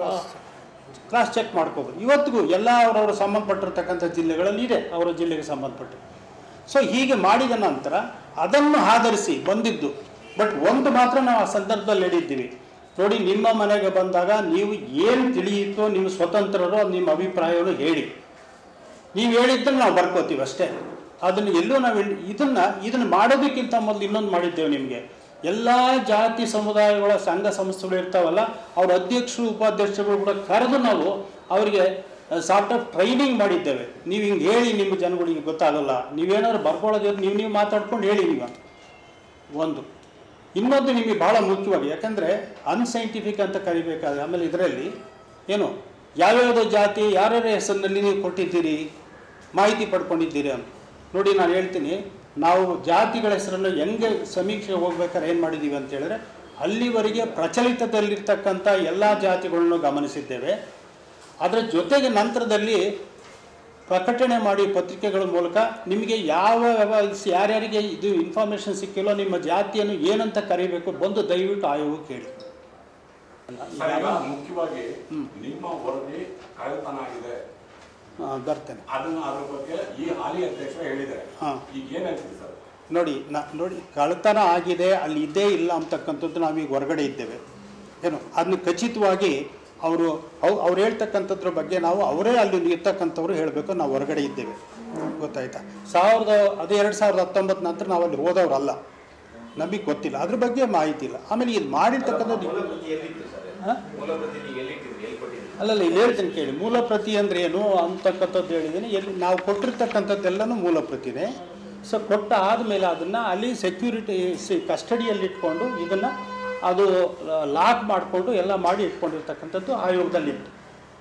ಕ್ರಾಸ್ ಚೆಕ್ ಮಾಡ್ಕೋಬೋದು ಇವತ್ತಿಗೂ ಎಲ್ಲ ಅವರವರು ಸಂಬಂಧಪಟ್ಟಿರ್ತಕ್ಕಂಥ ಜಿಲ್ಲೆಗಳಲ್ಲಿ ಇದೆ ಅವರ ಜಿಲ್ಲೆಗೆ ಸಂಬಂಧಪಟ್ಟು ಸೊ ಹೀಗೆ ಮಾಡಿದ ನಂತರ ಅದನ್ನು ಆಧರಿಸಿ ಬಂದಿದ್ದು ಬಟ್ ಒಂದು ಮಾತ್ರ ನಾವು ಆ ಸಂದರ್ಭದಲ್ಲಿ ಹೇಳಿದ್ದೀವಿ ನೋಡಿ ನಿಮ್ಮ ಮನೆಗೆ ಬಂದಾಗ ನೀವು ಏನು ತಿಳಿಯಿತೋ ನೀವು ಸ್ವತಂತ್ರರು ಅದು ನಿಮ್ಮ ಅಭಿಪ್ರಾಯವನ್ನು ಹೇಳಿ ನೀವು ಹೇಳಿದ್ದನ್ನು ನಾವು ಬರ್ಕೋತೀವಿ ಅಷ್ಟೇ ಅದನ್ನು ಎಲ್ಲೂ ನಾವು ಹೇಳಿ- ಇದನ್ನ ಇದನ್ನು ಮಾಡೋದಕ್ಕಿಂತ ಮೊದಲು ಇನ್ನೊಂದು ಮಾಡಿದ್ದೇವೆ ನಿಮಗೆ ಎಲ್ಲ ಜಾತಿ ಸಮುದಾಯಗಳ ಸಂಘ ಸಂಸ್ಥೆಗಳು ಇರ್ತಾವಲ್ಲ ಅವ್ರ ಅಧ್ಯಕ್ಷರು ಉಪಾಧ್ಯಕ್ಷರುಗಳು ಕೂಡ ಕರೆದು ನಾವು ಅವರಿಗೆ ಸಾರ್ಟ್ ಆಫ್ ಟ್ರೈನಿಂಗ್ ಮಾಡಿದ್ದೇವೆ ನೀವು ಹಿಂಗೆ ಹೇಳಿ ನಿಮ್ಮ ಜನಗಳಿಗೆ ಗೊತ್ತಾಗಲ್ಲ ನೀವೇನಾದ್ರು ಬರ್ಕೊಳ್ಳೋದಿದ್ರೆ ನೀವು ನೀವು ಮಾತಾಡ್ಕೊಂಡು ಹೇಳಿ ನೀವು ಅಂತ. ಒಂದು ಇನ್ನೊಂದು ನಿಮಗೆ ಭಾಳ ಮುಖ್ಯವಾಗಿ ಯಾಕಂದರೆ ಅನ್ಸೈಂಟಿಫಿಕ್ ಅಂತ ಕರಿಬೇಕಾದ್ರೆ ಆಮೇಲೆ ಇದರಲ್ಲಿ ಏನು ಯಾವ್ಯಾವುದೋ ಜಾತಿ ಯಾರ್ಯಾರ ಹೆಸರಿನಲ್ಲಿ ನೀವು ಕೊಟ್ಟಿದ್ದೀರಿ ಮಾಹಿತಿ ಪಡ್ಕೊಂಡಿದ್ದೀರಿ ಅಂತ ನೋಡಿ ನಾನು ಹೇಳ್ತೀನಿ ನಾವು ಜಾತಿಗಳ ಹೆಸರನ್ನು ಹೆಂಗೆ ಸಮೀಕ್ಷೆ ಹೋಗ್ಬೇಕಾದ್ರೆ ಏನು ಮಾಡಿದ್ದೀವಿ ಅಂತ ಹೇಳಿದ್ರೆ ಅಲ್ಲಿವರೆಗೆ ಪ್ರಚಲಿತದಲ್ಲಿರ್ತಕ್ಕಂಥ ಎಲ್ಲ ಜಾತಿಗಳನ್ನು ಗಮನಿಸಿದ್ದೇವೆ ಅದರ ಜೊತೆಗೆ ನಂತರದಲ್ಲಿ ಪ್ರಕಟಣೆ ಮಾಡಿ ಪತ್ರಿಕೆಗಳ ಮೂಲಕ ನಿಮಗೆ ಯಾವ ಯಾವ- ಯಾರ್ಯಾರಿಗೆ ಇದು ಇನ್ಫಾರ್ಮೇಷನ್ ಸಿಕ್ಕಿಲ್ಲೋ ನಿಮ್ಮ ಜಾತಿಯನ್ನು ಏನಂತ ಕರಿಬೇಕು ಬಂದು ದಯವಿಟ್ಟು ಆಯೋಗ ಕೇಳಿ ಸರ್, ಈಗ ಮುಖ್ಯವಾಗಿ ನಿಮ್ಮ ವರದಿ ಕಳ್ಳತನ ಆಗಿದೆ ಆ, ಬರ್ತೇನೆ ಅದನ್ನ ಅದ್ರ ಬಗ್ಗೆ ಈ ಹಾಲಿ ಅಧ್ಯಕ್ಷರು ಹೇಳಿದ್ದಾರೆ ಹಾ. ಈಗ ಏನ್ ಹೇಳ್ತೀರಿ ಸರ್ ನೋಡಿ ನಾ ನೋಡಿ ಕಳ್ತನ ಆಗಿದೆ ಅಲ್ಲಿ ಇದೇ ಇಲ್ಲ ಅಂತಕ್ಕಂಥದ್ದು ನಾವೀಗ ಹೊರಗಡೆ ಇದ್ದೇವೆ ಏನು ಅದನ್ನ ಖಚಿತವಾಗಿ ಅವರು ಅವ್ ಅವ್ರು ಹೇಳ್ತಕ್ಕಂಥದ್ರ ಬಗ್ಗೆ ನಾವು ಅವರೇ ಅಲ್ಲಿ ಇರ್ತಕ್ಕಂಥವ್ರು ಹೇಳಬೇಕು ನಾವು ಹೊರಗಡೆ ಇದ್ದೇವೆ ಗೊತ್ತಾಯ್ತಾ ಸಾವಿರದ ಅದು ಎರಡು ಸಾವಿರದ ಹತ್ತೊಂಬತ್ತು ನಂತರ ನಾವು ಅಲ್ಲಿ ಹೋದವರಲ್ಲ ನಮಗೆ ಗೊತ್ತಿಲ್ಲ ಅದ್ರ ಬಗ್ಗೆ ಮಾಹಿತಿ ಇಲ್ಲ ಆಮೇಲೆ ಇದು ಮಾಡಿರ್ತಕ್ಕಂಥದ್ದು ಮೂಲ ಪ್ರತಿ ಎಲ್ಲಿತ್ತು ಸರ್ ಹಾಂ ಮೂಲ ಪ್ರತಿ ನೀವು ಎಲ್ಲಿಟ್ಟಿದ್ರಿ ಎಲ್ಲಿ ಕೊಟ್ಟಿದ್ರಿ ಅಲ್ಲಲ್ಲ ಇಲ್ಲಿ ಹೇಳ್ತೀನಿ ಕೇಳಿ ಮೂಲ ಪ್ರತಿ ಅಂದ್ರೆ ಏನು ಅಂತಕ್ಕಂಥದ್ದು ಹೇಳಿದ್ದೀನಿ ಎಲ್ಲಿ ನಾವು ಕೊಟ್ಟಿರ್ತಕ್ಕಂಥದ್ದೆಲ್ಲನೂ ಮೂಲ ಪ್ರತಿನೇ ಸೊ ಕೊಟ್ಟ ಆದಮೇಲೆ ಅದನ್ನು ಅಲ್ಲಿ ಸೆಕ್ಯೂರಿಟಿ ಕಸ್ಟಡಿಯಲ್ಲಿ ಇಟ್ಕೊಂಡು ಇದನ್ನು ಅದು ಲಾಕ್ ಮಾಡಿಕೊಂಡು ಎಲ್ಲ ಮಾಡಿ ಇಟ್ಕೊಂಡಿರ್ತಕ್ಕಂಥದ್ದು ಆಯೋಗದಲ್ಲಿತ್ತು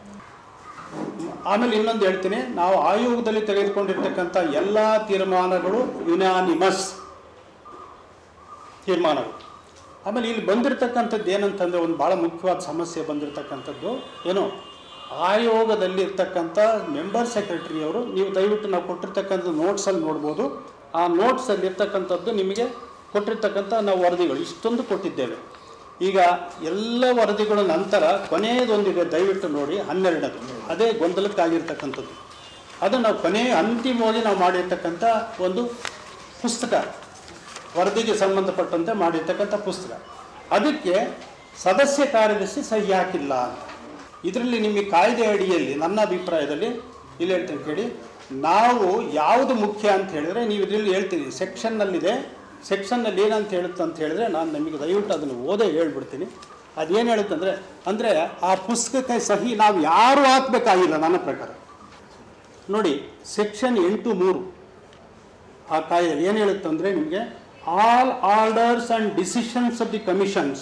ಆಮೇಲೆ ಇನ್ನೊಂದು ಹೇಳ್ತೀನಿ ನಾವು ಆಯೋಗದಲ್ಲಿ ತೆಗೆದುಕೊಂಡಿರ್ತಕ್ಕಂಥ ಎಲ್ಲ ತೀರ್ಮಾನಗಳು ಯುನಾನಿಮಸ್ ತೀರ್ಮಾನಗಳು ಆಮೇಲೆ ಇಲ್ಲಿ ಬಂದಿರತಕ್ಕಂಥದ್ದು ಏನಂತಂದರೆ ಒಂದು ಭಾಳ ಮುಖ್ಯವಾದ ಸಮಸ್ಯೆ ಬಂದಿರತಕ್ಕಂಥದ್ದು ಏನು ಆಯೋಗದಲ್ಲಿರ್ತಕ್ಕಂಥ ಮೆಂಬರ್ ಸೆಕ್ರೆಟರಿಯವರು ನೀವು ದಯವಿಟ್ಟು ನಾವು ಕೊಟ್ಟಿರ್ತಕ್ಕಂಥ ನೋಟ್ಸಲ್ಲಿ ನೋಡ್ಬೋದು ಆ ನೋಟ್ಸಲ್ಲಿ ಇರ್ತಕ್ಕಂಥದ್ದು ನಿಮಗೆ ಕೊಟ್ಟಿರ್ತಕ್ಕಂಥ ನಾವು ವರದಿಗಳು ಇಷ್ಟೊಂದು ಕೊಟ್ಟಿದ್ದೇವೆ ಈಗ ಎಲ್ಲ ವರದಿಗಳ ನಂತರ ಕೊನೆಯದೊಂದಿದೆ ದಯವಿಟ್ಟು ನೋಡಿ ಹನ್ನೆರಡದು ಅದೇ ಗೊಂದಲಕ್ಕಾಗಿರ್ತಕ್ಕಂಥದ್ದು ಅದು ನಾವು ಕೊನೆ ಅಂತಿಮವಾಗಿ ನಾವು ಮಾಡಿರ್ತಕ್ಕಂಥ ಒಂದು ಪುಸ್ತಕ ವರದಿಗೆ ಸಂಬಂಧಪಟ್ಟಂತೆ ಮಾಡಿರ್ತಕ್ಕಂಥ ಪುಸ್ತಕ ಅದಕ್ಕೆ ಸದಸ್ಯ ಕಾರ್ಯದರ್ಶಿ ಸಹಿ ಹಾಕಿಲ್ಲ ಅಂತ ಇದರಲ್ಲಿ ನಿಮಗೆ ಕಾಯ್ದೆ ಅಡಿಯಲ್ಲಿ ನನ್ನ ಅಭಿಪ್ರಾಯದಲ್ಲಿ ಇಲ್ಲಿ ಹೇಳ್ತೀನಿ ಕೇಳಿ ನಾವು ಯಾವುದು ಮುಖ್ಯ ಅಂತ ಹೇಳಿದ್ರೆ ನೀವು ಇದರಲ್ಲಿ ಹೇಳ್ತೀರಿ ಸೆಕ್ಷನ್ನಲ್ಲಿದೆ ಸೆಕ್ಷನ್ನಲ್ಲಿ ಏನಂತ ಹೇಳುತ್ತೆ ಅಂತ ಹೇಳಿದ್ರೆ ನಾನು ನಿಮಗೆ ದಯವಿಟ್ಟು ಅದನ್ನು ಓದೇ ಹೇಳ್ಬಿಡ್ತೀನಿ ಅದೇನು ಹೇಳುತ್ತಂದರೆ ಅಂದರೆ ಆ ಪುಸ್ತಕಕ್ಕೆ ಸಹಿ ನಾವು ಯಾರು ಹಾಕಬೇಕಾಗಿಲ್ಲ ನನ್ನ ಪ್ರಕಾರ ನೋಡಿ ಸೆಕ್ಷನ್ ಎಂಟು ಮೂರು ಆ ಕಾಯ್ದೆ ಏನು ಹೇಳುತ್ತಂದರೆ ನಿಮಗೆ all orders and decisions of the commissions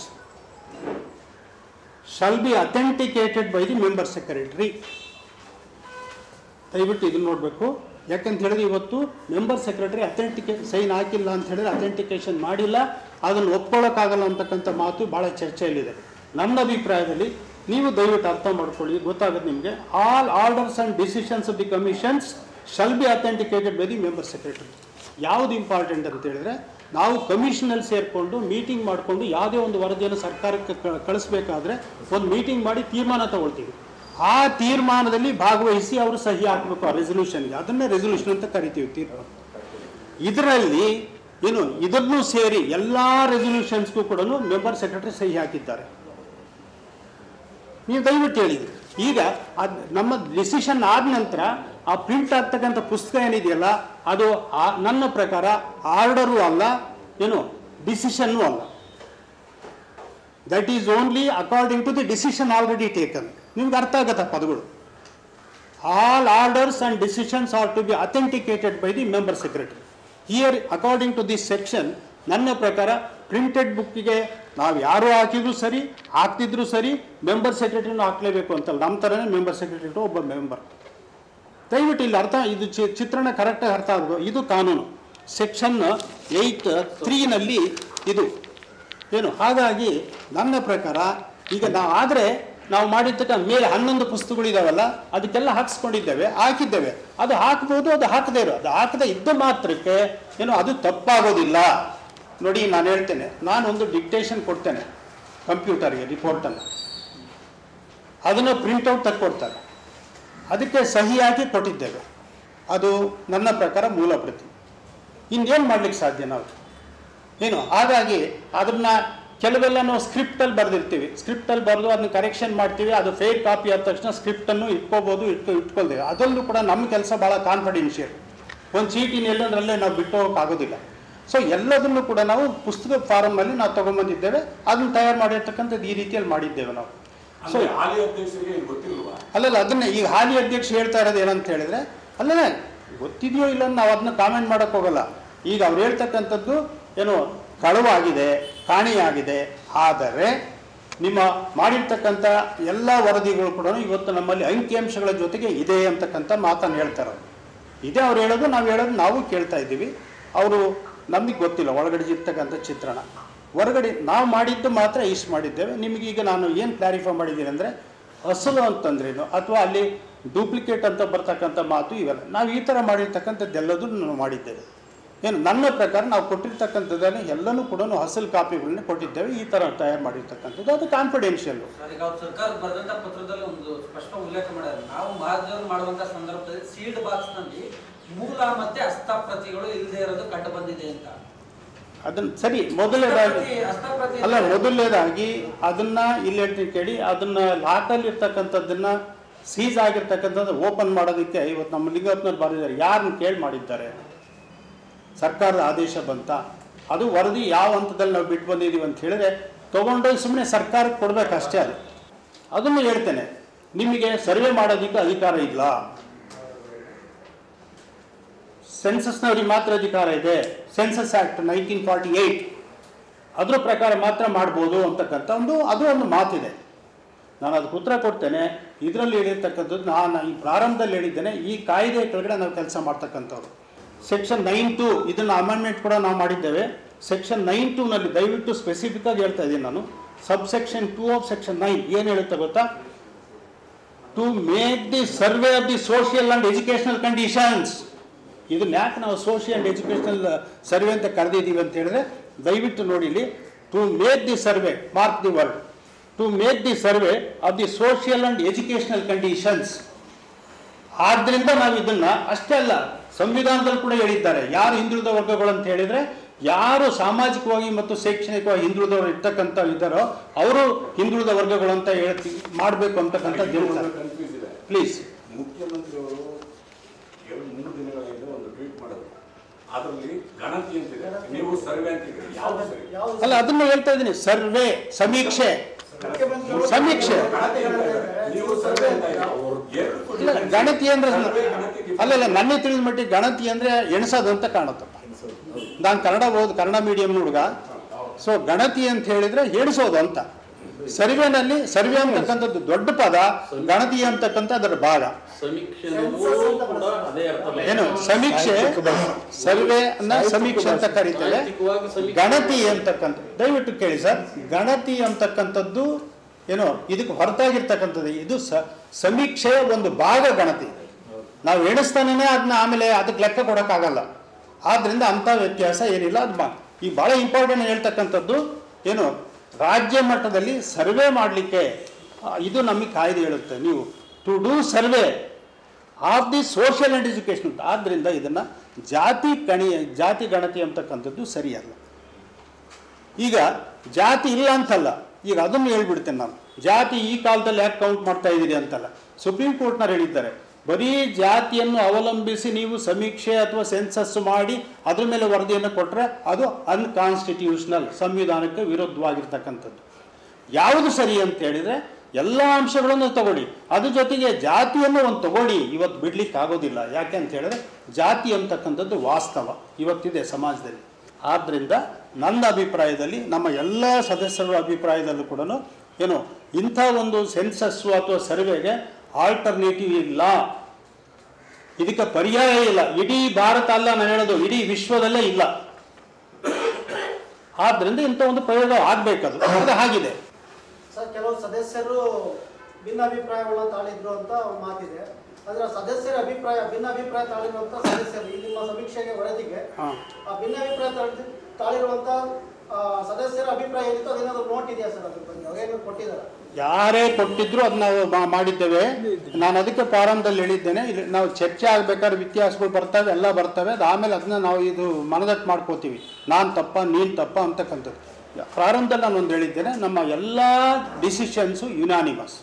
shall be authenticated by the member secretary ದಯವಿಟ್ಟು ಇದನ್ನು ನೋಡಬೇಕು ಯಾಕಂತ ಹೇಳಿದ್ರೆ ಇವತ್ತು ಮೆಂಬರ್ ಸೆಕ್ರೆಟರಿ ಅಥೆಂಟಿಕೇ ಸೈನ್ ಹಾಕಿಲ್ಲ ಅಂತ ಹೇಳಿದ್ರೆ ಅಥೆಂಟಿಕೇಶನ್ ಮಾಡಿಲ್ಲ ಅದನ್ನು ಒಪ್ಕೊಳ್ಳೋಕ್ಕಾಗಲ್ಲ ಅಂತಕ್ಕಂಥ ಮಾತು ಭಾಳ ಚರ್ಚೆಯಲ್ಲಿದೆ ನನ್ನ ಅಭಿಪ್ರಾಯದಲ್ಲಿ ನೀವು ದಯವಿಟ್ಟು ಅರ್ಥ ಮಾಡ್ಕೊಳ್ಳಿ ಗೊತ್ತಾಗುತ್ತೆ ನಿಮಗೆ all orders and decisions of the commissions shall be authenticated by the member secretary ಯಾವುದು ಇಂಪಾರ್ಟೆಂಟ್ ಅಂತ ಹೇಳಿದ್ರೆ ನಾವು ಕಮಿಷನಲ್ಲಿ ಸೇರಿಕೊಂಡು ಮೀಟಿಂಗ್ ಮಾಡಿಕೊಂಡು ಯಾವುದೇ ಒಂದು ವರದಿಯನ್ನು ಸರ್ಕಾರಕ್ಕೆ ಕ- ಕಳಿಸ್ಬೇಕಾದ್ರೆ ಒಂದು ಮೀಟಿಂಗ್ ಮಾಡಿ ತೀರ್ಮಾನ ತಗೊಳ್ತೀವಿ ಆ ತೀರ್ಮಾನದಲ್ಲಿ ಭಾಗವಹಿಸಿ ಅವರು ಸಹಿ ಹಾಕಬೇಕು ಆ ರೆಸೊಲ್ಯೂಷನ್ಗೆ ಅದನ್ನೇ ರೆಸೊಲ್ಯೂಷನ್ ಅಂತ ಕರಿತೀವಿ ತೀರ್ಮಾನ ಇದರಲ್ಲಿ ಏನು ಇದನ್ನು ಸೇರಿ ಎಲ್ಲ ರೆಸೊಲ್ಯೂಷನ್ಸ್ಗೂ ಕೂಡ ಮೆಂಬರ್ ಸೆಕ್ರೆಟರಿ ಸಹಿ ಹಾಕಿದ್ದಾರೆ ನೀವು ದಯವಿಟ್ಟು ಹೇಳಿದ್ರಿ ಈಗ ಅದ್ ನಮ್ಮ ಡಿಸಿಷನ್ ಆದ ನಂತರ ಆ ಪ್ರಿಂಟ್ ಆಗ್ತಕ್ಕಂಥ ಪುಸ್ತಕ ಏನಿದೆಯಲ್ಲ ಅದು ಆ- ನನ್ನ ಪ್ರಕಾರ ಆರ್ಡರು ಅಲ್ಲ ಏನು ಡಿಸಿಷನ್ನು ಅಲ್ಲ that is only according to the decision already taken ನಿಮ್ಗೆ ಅರ್ಥ ಆಗತ್ತ ಪದಗಳು all orders and decisions are to be authenticated by the member secretary here according to this section ನನ್ನ ಪ್ರಕಾರ ಪ್ರಿಂಟೆಡ್ ಬುಕ್ಕಿಗೆ ನಾವು ಯಾರು ಹಾಕಿದ್ರು ಸರಿ ಹಾಕ್ತಿದ್ರು ಸರಿ ಮೆಂಬರ್ ಸೆಕ್ರೆಟರಿನೂ ಹಾಕ್ಲೇಬೇಕು ಅಂತಲ್ಲ ನಮ್ಮ ಥರನೇ ಮೆಂಬರ್ ಸೆಕ್ರೆಟರಿ ಒಬ್ಬ ಮೆಂಬರ್ ದಯವಿಟ್ಟು ಇಲ್ಲಿ ಅರ್ಥ ಇದು ಚಿ- ಚಿತ್ರಣ ಕರೆಕ್ಟಾಗಿ ಅರ್ಥ ಆಗಬೇಕು ಇದು ಕಾನೂನು ಸೆಕ್ಷನ್ ಏಯ್ಟ್ ತ್ರೀನಲ್ಲಿ ಇದು ಏನು ಹಾಗಾಗಿ ನನ್ನ ಪ್ರಕಾರ ಈಗ ನಾವು ಆದರೆ ನಾವು ಮಾಡಿರ್ತಕ್ಕ ಮೇಲೆ ಹನ್ನೊಂದು ಪುಸ್ತಕಗಳಿದಾವಲ್ಲ ಅದಕ್ಕೆಲ್ಲ ಹಾಕ್ಸ್ಕೊಂಡಿದ್ದೇವೆ ಹಾಕಿದ್ದೇವೆ ಅದು ಹಾಕ್ಬೋದು ಅದು ಹಾಕದೇ ಇರೋ ಅದು ಹಾಕದೇ ಇದ್ದ ಮಾತ್ರಕ್ಕೆ ಏನು ಅದು ತಪ್ಪಾಗೋದಿಲ್ಲ ನೋಡಿ ನಾನು ಹೇಳ್ತೇನೆ ನಾನೊಂದು ಡಿಕ್ಟೇಷನ್ ಕೊಡ್ತೇನೆ ಕಂಪ್ಯೂಟರ್ಗೆ ರಿಪೋರ್ಟನ್ನು ಅದನ್ನು ಪ್ರಿಂಟೌಟ್ ತಕ್ಕೊಡ್ತಾರೆ ಅದಕ್ಕೆ ಸಹಿ ಹಾಕಿ ಕೊಟ್ಟಿದ್ದೇವೆ ಅದು ನನ್ನ ಪ್ರಕಾರ ಮೂಲ ಪ್ರತಿ ಇನ್ನೇನು ಮಾಡ್ಲಿಕ್ಕೆ ಸಾಧ್ಯ ನಾವು ಏನು ಹಾಗಾಗಿ ಅದನ್ನ ಕೆಲವೆಲ್ಲ ನಾವು ಸ್ಕ್ರಿಪ್ಟಲ್ಲಿ ಬರೆದಿರ್ತೀವಿ ಸ್ಕ್ರಿಪ್ಟಲ್ಲಿ ಬರೆದು ಅದನ್ನ ಕರೆಕ್ಷನ್ ಮಾಡ್ತೀವಿ ಅದು ಫೇಕ್ ಕಾಪಿ ಆದ ತಕ್ಷಣ ಸ್ಕ್ರಿಪ್ಟನ್ನು ಇಟ್ಕೋಬೋದು ಇಟ್ಕೊ ಇಟ್ಕೊಳ್ತೇವೆ ಅದೊಂದು ಕೂಡ ನಮ್ಮ ಕೆಲಸ ಭಾಳ ಕಾನ್ಫಿಡೆನ್ಷಿಯಲ್ ಒಂದು ಚೀಟಿನ ಎಲ್ಲಂದ್ರಲ್ಲೇ ನಾವು ಬಿಟ್ಟು ಹೋಗೋಕ್ಕಾಗೋದಿಲ್ಲ ಸೊ ಎಲ್ಲದನ್ನು ಕೂಡ ನಾವು ಪುಸ್ತಕ ಫಾರಮ್ನಲ್ಲಿ ನಾವು ತೊಗೊಂಬಂದಿದ್ದೇವೆ ಅದನ್ನು ತಯಾರು ಮಾಡಿರ್ತಕ್ಕಂಥದ್ದು ಈ ರೀತಿಯಲ್ಲಿ ಮಾಡಿದ್ದೇವೆ ನಾವು ಸೊ ಅಂದ್ರೆ ಹಾಲಿ ಅಧ್ಯಕ್ಷರಿಗೆ ಇದು ಗೊತ್ತಿಲ್ವಾ ಅಲ್ಲಲ್ಲ ಅದನ್ನ ಈಗ ಹಾಲಿ ಅಧ್ಯಕ್ಷ ಹೇಳ್ತಾ ಇರೋದು ಏನಂತ ಹೇಳಿದ್ರೆ ಅಲ್ಲಲ್ಲ ಗೊತ್ತಿದೆಯೋ ಇಲ್ಲ ನಾವು ಅದನ್ನ ಕಾಮೆಂಟ್ ಮಾಡಕ್ ಹೋಗಲ್ಲ ಈಗ ಅವ್ರು ಹೇಳ್ತಕ್ಕಂಥದ್ದು ಏನು ಕಳುವಾಗಿದೆ ಕಾಣಿಯಾಗಿದೆ ಆದರೆ ನಿಮ್ಮ ಮಾಡಿರ್ತಕ್ಕಂಥ ಎಲ್ಲ ವರದಿಗಳು ಕೂಡ ಇವತ್ತು ನಮ್ಮಲ್ಲಿ ಅಂಕಿಅಂಶಗಳ ಜೊತೆಗೆ ಇದೆ ಅಂತಕ್ಕಂಥ ಮಾತನ್ನು ಹೇಳ್ತಾರೆ ಅವ್ರು. ಇದೇ ಅವ್ರು ಹೇಳೋದು ನಾವು ಹೇಳೋದು ನಾವು ಕೇಳ್ತಾ ಇದ್ದೀವಿ ಅವರು ನಮಗೆ ಗೊತ್ತಿಲ್ಲ ಒಳಗಡೆ ಇರ್ತಕ್ಕಂಥ ಚಿತ್ರಣ ಹೊರಗಡೆ ನಾವು ಮಾಡಿದ್ದು ಮಾತ್ರ ಇಷ್ಟು ಮಾಡಿದ್ದೇವೆ ನಿಮಗೀಗ ನಾನು ಏನು ಕ್ಲಾರಿಫೈ ಮಾಡಿದ್ದೀನಿ ಅಂದರೆ ಅಸಲು ಅಂತಂದ್ರೇನು ಅಥವಾ ಅಲ್ಲಿ ಡೂಪ್ಲಿಕೇಟ್ ಅಂತ ಬರ್ತಕ್ಕಂಥ ಮಾತು ಇವೆಲ್ಲ ನಾವು ಈ ಥರ ಮಾಡಿರ್ತಕ್ಕಂಥದ್ದೆಲ್ಲದೂ ನಾವು ಮಾಡಿದ್ದೇವೆ ಏನು ನನ್ನ ಪ್ರಕಾರ ನಾವು ಕೊಟ್ಟಿರ್ತಕ್ಕಂಥದ್ದನ್ನು ಎಲ್ಲನೂ ಕೂಡ ಅಸಲು ಕಾಪಿಗಳನ್ನ ಕೊಟ್ಟಿದ್ದೇವೆ ಈ ಥರ ತಯಾರು ಮಾಡಿರ್ತಕ್ಕಂಥದ್ದು ಅದು ಕಾನ್ಫಿಡೆನ್ಷಿಯಲ್ಲು ಸರ್, ಈಗ ಅವ್ರು ಸರ್ಕಾರ ಬರೆದಂತ ಪತ್ರದಲ್ಲಿ ಒಂದು ಸ್ಪಷ್ಟ ಉಲ್ಲೇಖ ಮಾಡ್ಯಾರ ನಾವು ಮಹಾಜನ್ ಮಾಡುವಂತ ಸಂದರ್ಭದಲ್ಲಿ ಸೀಲ್ಡ್ ಬಾಕ್ಸ್ ನಲ್ಲಿ ಮೂಲ ಮತ್ತೆ ಹಸ್ತಪ್ರತಿಗಳು ಇಲ್ಲದೆ ಇರೋದು ಕಂಡು ಬಂದಿದೆ ಅಂತ ಅದನ್ನು ಸರಿ ಮೊದಲನೇದಾಗಿ ಹಸ್ತಪ್ರತಿ- ಹಸ್ತಪ್ರತಿ ಅಲ್ಲ ಮೊದಲನೇದಾಗಿ ಅದನ್ನ ಇಲ್ಲಿ ಹೇಳ್ತೀನಿ ಕೇಳಿ ಅದನ್ನ ಲಾಕಲ್ಲಿ ಇರ್ತಕ್ಕಂಥದ್ದನ್ನ ಸೀಸ್ ಆಗಿರ್ತಕ್ಕಂಥದ್ದು ಓಪನ್ ಮಾಡೋದಕ್ಕೆ ಇವತ್ತು ನಮ್ಮ ಲಿಂಗತ್ನಲ್ಲಿ ಬರೆದಿದ್ದಾರೆ ಯಾರನ್ನ ಕೇಳಿ ಮಾಡಿದ್ದಾರೆ ಸರ್ಕಾರದ ಆದೇಶ ಬಂತ ಅದು ವರದಿ ಯಾವ ಹಂತದಲ್ಲಿ ನಾವು ಬಿಟ್ಟು ಬಂದಿದ್ದೀವಿ ಅಂತ ಹೇಳಿದ್ರೆ ತೊಗೊಂಡೋಗಿ ಸುಮ್ಮನೆ ಸರ್ಕಾರಕ್ಕೆ ಕೊಡ್ಬೇಕು ಅಷ್ಟೇ ಅದು ಅದನ್ನು ಹೇಳ್ತೇನೆ ನಿಮಗೆ ಸರ್ವೆ ಮಾಡೋದಕ್ಕೆ ಅಧಿಕಾರ ಇಲ್ಲ ಸೆನ್ಸಸ್ನವ್ರಿಗೆ ಮಾತ್ರ ಅಧಿಕಾರ ಇದೆ census act nineteen forty eight ಅದ್ರ ಪ್ರಕಾರ ಮಾತ್ರ ಮಾಡ್ಬೋದು ಅಂತಕ್ಕಂಥ ಒಂದು ಅದು ಒಂದು ಮಾತಿದೆ ನಾನು ಅದಕ್ಕೆ ಉತ್ತರ ಕೊಡ್ತೇನೆ ಇದರಲ್ಲಿ ಹೇಳಿರ್ತಕ್ಕಂಥದ್ದು ನಾನು ಈ ಪ್ರಾರಂಭದಲ್ಲಿ ಹೇಳಿದ್ದೇನೆ ಈ ಕಾಯ್ದೆ ಕೆಳಗಡೆ ನಾವು ಕೆಲಸ ಮಾಡ್ತಕ್ಕಂಥವ್ರು ಸೆಕ್ಷನ್ ನೈನ್ ಟು ಇದನ್ನು ಅಮೆಂಡ್ಮೆಂಟ್ ಕೂಡ ನಾವು ಮಾಡಿದ್ದೇವೆ ಸೆಕ್ಷನ್ ನೈನ್ ಟೂನಲ್ಲಿ ದಯವಿಟ್ಟು ಸ್ಪೆಸಿಫಿಕ್ ಆಗಿ ಹೇಳ್ತಾ ಇದ್ದೀನಿ ನಾನು sub section two of section nine ಏನು ಹೇಳುತ್ತೆ ಗೊತ್ತಾ to make the survey of the social and educational conditions ಇದನ್ನ ಯಾಕೆ ನಾವು ಸೋಷಿಯಲ್ ಅಂಡ್ ಎಜುಕೇಶನಲ್ ಸರ್ವೆ ಅಂತ ಕರೆದಿದ್ದೀವಿ ಅಂತ ಹೇಳಿದ್ರೆ ದಯವಿಟ್ಟು ನೋಡಿ ಇಲ್ಲಿ to make the survey mark the word to make the survey of the social and educational conditions ಆದ್ರಿಂದ ನಾವು ಇದನ್ನ ಅಷ್ಟೇ ಅಲ್ಲ ಸಂವಿಧಾನದಲ್ಲಿ ಕೂಡ ಹೇಳಿದ್ದಾರೆ ಯಾರು ಹಿಂದುಳಿದ ವರ್ಗಗಳು ಅಂತ ಹೇಳಿದ್ರೆ ಯಾರು ಸಾಮಾಜಿಕವಾಗಿ ಮತ್ತು ಶೈಕ್ಷಣಿಕವಾಗಿ ಹಿಂದುಳಿದವರು ಇರ್ತಕ್ಕಂಥ ಇದ್ದಾರೋ ಅವರು ಹಿಂದುಳಿದ ವರ್ಗಗಳು ಅಂತ ಹೇಳ್ತಿ ಮಾಡಬೇಕು ಅಂತಕ್ಕಂಥದ್ದು ಹೇಳ್ತಾರೆ ಕನ್ಫ್ಯೂಸ್ ಇದೆ ಪ್ಲೀಸ್ ಮುಖ್ಯಮಂತ್ರಿಯವರು ಎರಡು ಮೂರು ದಿನಗಳ ಹಿಂದೆ ಒಂದು ಟ್ವೀಟ್ ಮಾಡಿದ್ರು ಅದರಲ್ಲಿ ಗಣತಿ ಅಂತಿದೆ ನೀವು ಸರ್ವೆ ಅಂತಿದ್ದೀರಿ ಯಾವ್ದು ಸರಿ ಅಲ್ಲ ಅದನ್ನು ಹೇಳ್ತಾ ಇದ್ದೀನಿ ಸರ್ವೆ ಸಮೀಕ್ಷೆ ಸಮೀಕ್ಷೆ ಗಣತಿ ಅಂತ ಇದ್ದಾರೆ. ನೀವು ಸರ್ವೆ ಅಂತ ಇದ್ದೀರಿ. ಎರಡು ಕೂಡ ಇಲ್ಲ ಗಣತಿ ಅಂದ್ರೆ ಸರ್ವೆ, ಗಣತಿ different. ಅಲ್ಲಲ್ಲ ನನ್ನ ತಿಳಿದ ಮಟ್ಟಿಗೆ ಗಣತಿ ಅಂದ್ರೆ ಎಣಿಸೋದು ಅಂತ ಕಾಣುತ್ತಪ್ಪ ನಾನು ಕನ್ನಡ ಓದ್ ಕನ್ನಡ ಮೀಡಿಯಂ ಹುಡುಗ ಸೊ ಗಣತಿ ಅಂತ ಹೇಳಿದ್ರೆ ಎಣಿಸೋದು ಅಂತ ಸರ್ವೆನಲ್ಲಿ ಸರ್ವೆ ಅಂತಕ್ಕಂಥದ್ದು ದೊಡ್ಡ ಪದ ಗಣತಿ ಅಂತಕ್ಕಂಥ ಅದರ ಭಾಗ ಕೂಡ ಅದೇ ಅರ್ಥ ಏನು ಸಮೀಕ್ಷೆ ಸರ್ವೆ ಅನ್ನ ಸಮೀಕ್ಷೆ ಅಂತ ಕರೀತೇವೆ ಸಾಹಿತ್ಯಿಕವಾಗಿ ಸಮೀಕ್ಷೆ ಗಣತಿ ಅಂತಕ್ಕಂಥ ದಯವಿಟ್ಟು ಕೇಳಿ ಸರ್ ಗಣತಿ ಅಂತಕ್ಕಂಥದ್ದು ಏನು ಇದಕ್ಕೆ ಹೊರತಾಗಿರ್ತಕ್ಕಂಥದ್ದು ಇದು ಸ ಸಮೀಕ್ಷೆಯ ಒಂದು ಭಾಗ ಗಣತಿ ನಾವು ಎಣಿಸ್ತಾನೇ ಅದನ್ನ ಆಮೇಲೆ ಅದಕ್ಕೆ ಲೆಕ್ಕ ಕೊಡೋಕ್ಕಾಗಲ್ಲ ಆದ್ದರಿಂದ ಅಂಥ ವ್ಯತ್ಯಾಸ ಏನಿಲ್ಲ ಅದು ಮಾ ಈ ಭಾಳ ಇಂಪಾರ್ಟೆಂಟ್ ಹೇಳ್ತಕ್ಕಂಥದ್ದು ಏನು ರಾಜ್ಯ ಮಟ್ಟದಲ್ಲಿ ಸರ್ವೆ ಮಾಡಲಿಕ್ಕೆ ಇದು ನಮಗೆ ಕಾಯ್ದೆ ಹೇಳುತ್ತೆ ನೀವು to do survey of the social and education ಆದ್ದರಿಂದ ಇದನ್ನು ಜಾತಿ ಕಣಿ ಜಾತಿ ಗಣತಿ ಅಂತಕ್ಕಂಥದ್ದು ಸರಿಯಲ್ಲ ಈಗ ಜಾತಿ ಇಲ್ಲ ಅಂತಲ್ಲ ಈಗ ಅದನ್ನು ಹೇಳ್ಬಿಡ್ತೇನೆ ನಾನು ಜಾತಿ ಈ ಕಾಲದಲ್ಲಿ ಯಾಕೆ ಕೌಂಟ್ ಮಾಡ್ತಾ ಇದ್ದೀರಿ ಅಂತಲ್ಲ ಸುಪ್ರೀಂ ಕೋರ್ಟ್ನವ್ರು ಹೇಳಿದ್ದಾರೆ ಬರೀ ಜಾತಿಯನ್ನು ಅವಲಂಬಿಸಿ ನೀವು ಸಮೀಕ್ಷೆ ಅಥವಾ ಸೆನ್ಸಸ್ ಮಾಡಿ ಅದ್ರ ಮೇಲೆ ವರದಿಯನ್ನು ಕೊಟ್ಟರೆ ಅದು ಅನ್ಕಾನ್ಸ್ಟಿಟ್ಯೂಷನಲ್ ಸಂವಿಧಾನಕ್ಕೆ ವಿರುದ್ಧವಾಗಿರ್ತಕ್ಕಂಥದ್ದು ಯಾವುದು ಸರಿ ಅಂತ ಹೇಳಿದರೆ ಎಲ್ಲ ಅಂಶಗಳನ್ನು ತಗೊಳ್ಳಿ ಅದ್ರ ಜೊತೆಗೆ ಜಾತಿಯನ್ನು ಒಂದು ತಗೊಳ್ಳಿ ಇವತ್ತು ಬಿಡ್ಲಿಕ್ಕೆ ಆಗೋದಿಲ್ಲ ಯಾಕೆ ಅಂತ ಹೇಳಿದ್ರೆ ಜಾತಿ ಅಂತಕ್ಕಂಥದ್ದು ವಾಸ್ತವ ಇವತ್ತಿದೆ ಸಮಾಜದಲ್ಲಿ ಆದ್ದರಿಂದ ನನ್ನ ಅಭಿಪ್ರಾಯದಲ್ಲಿ ನಮ್ಮ ಎಲ್ಲ ಸದಸ್ಯರ ಅಭಿಪ್ರಾಯದಲ್ಲೂ ಕೂಡ ಏನು ಇಂಥ ಒಂದು ಸೆನ್ಸಸ್ಸು ಅಥವಾ ಸರ್ವೆಗೆ ಆಲ್ಟರ್ನೇಟಿವ್ ಇಲ್ಲ ಇದಕ್ಕೆ ಪರ್ಯಾಯ ಇಲ್ಲ ಇಡೀ ಭಾರತ ಅಲ್ಲ ನಾನು ಹೇಳೋದು ಇಡೀ ವಿಶ್ವದಲ್ಲೇ ಇಲ್ಲ ಆದ್ದರಿಂದ ಇಂಥ ಒಂದು ಪ್ರಯೋಗ ಆಗಬೇಕದು ಅದು ಆಗಿದೆ ಸರ್ ಕೆಲವು ಸದಸ್ಯರು ಭಿನ್ನಾಭಿಪ್ರಾಯಗಳನ್ನ ತಾಳಿದ್ರು ಅಂತ ಒಂದು ಮಾತಿದೆ ಅಂದ್ರೆ ಆ ಸದಸ್ಯರ ಅಭಿಪ್ರಾಯ ಭಿನ್ನಾಭಿಪ್ರಾಯ ತಾಳಿರುವಂತ ಸದಸ್ಯರು ಈ ನಿಮ್ಮ ಸಮೀಕ್ಷೆಗೆ ವರದಿಗೆ ಹಾಂ ಆ ಭಿನ್ನಾಭಿಪ್ರಾಯ ತಾಳಿ ತಾಳಿರುವಂತ ಆ, ಸದಸ್ಯರ ಅಭಿಪ್ರಾಯ ಏನಿತ್ತು ಅದೇನಾದ್ರು ನೋಟ್ ಇದೆಯಾ ಸರ್ ಅದ್ರ ಬಗ್ಗೆ ಅವ್ರೇನು ಕೊಟ್ಟಿದ್ದಾರೆ ಯಾರೇ ಕೊಟ್ಟಿದ್ರು ಅದನ್ನ ನಾವು ಮಾ- ಮಾಡಿದ್ದೇವೆ ನಾನು ಅದಕ್ಕೆ ಪ್ರಾರಂಭದಲ್ಲಿ ಹೇಳಿದ್ದೇನೆ ಇಲ್ಲಿ ನಾವು ಚರ್ಚೆ ಆಗ್ಬೇಕಾದ್ರೆ ವ್ಯತ್ಯಾಸಗಳು ಬರ್ತವೆ ಎಲ್ಲ ಬರ್ತವೆ ಅದು ಆಮೇಲೆ ಅದನ್ನ ನಾವು ಇದು ಮನದಟ್ಟು ಮಾಡ್ಕೋತೀವಿ ನಾನು ತಪ್ಪ ನೀನು ತಪ್ಪ ಅಂತಕ್ಕಂಥದ್ದು ಪ್ರಾರಂಭದಲ್ಲಿ ನಾನು ಒಂದು ಹೇಳಿದ್ದೇನೆ ನಮ್ಮ ಎಲ್ಲ ಡಿಸಿಷನ್ಸು ಯುನಾನಿಮಸ್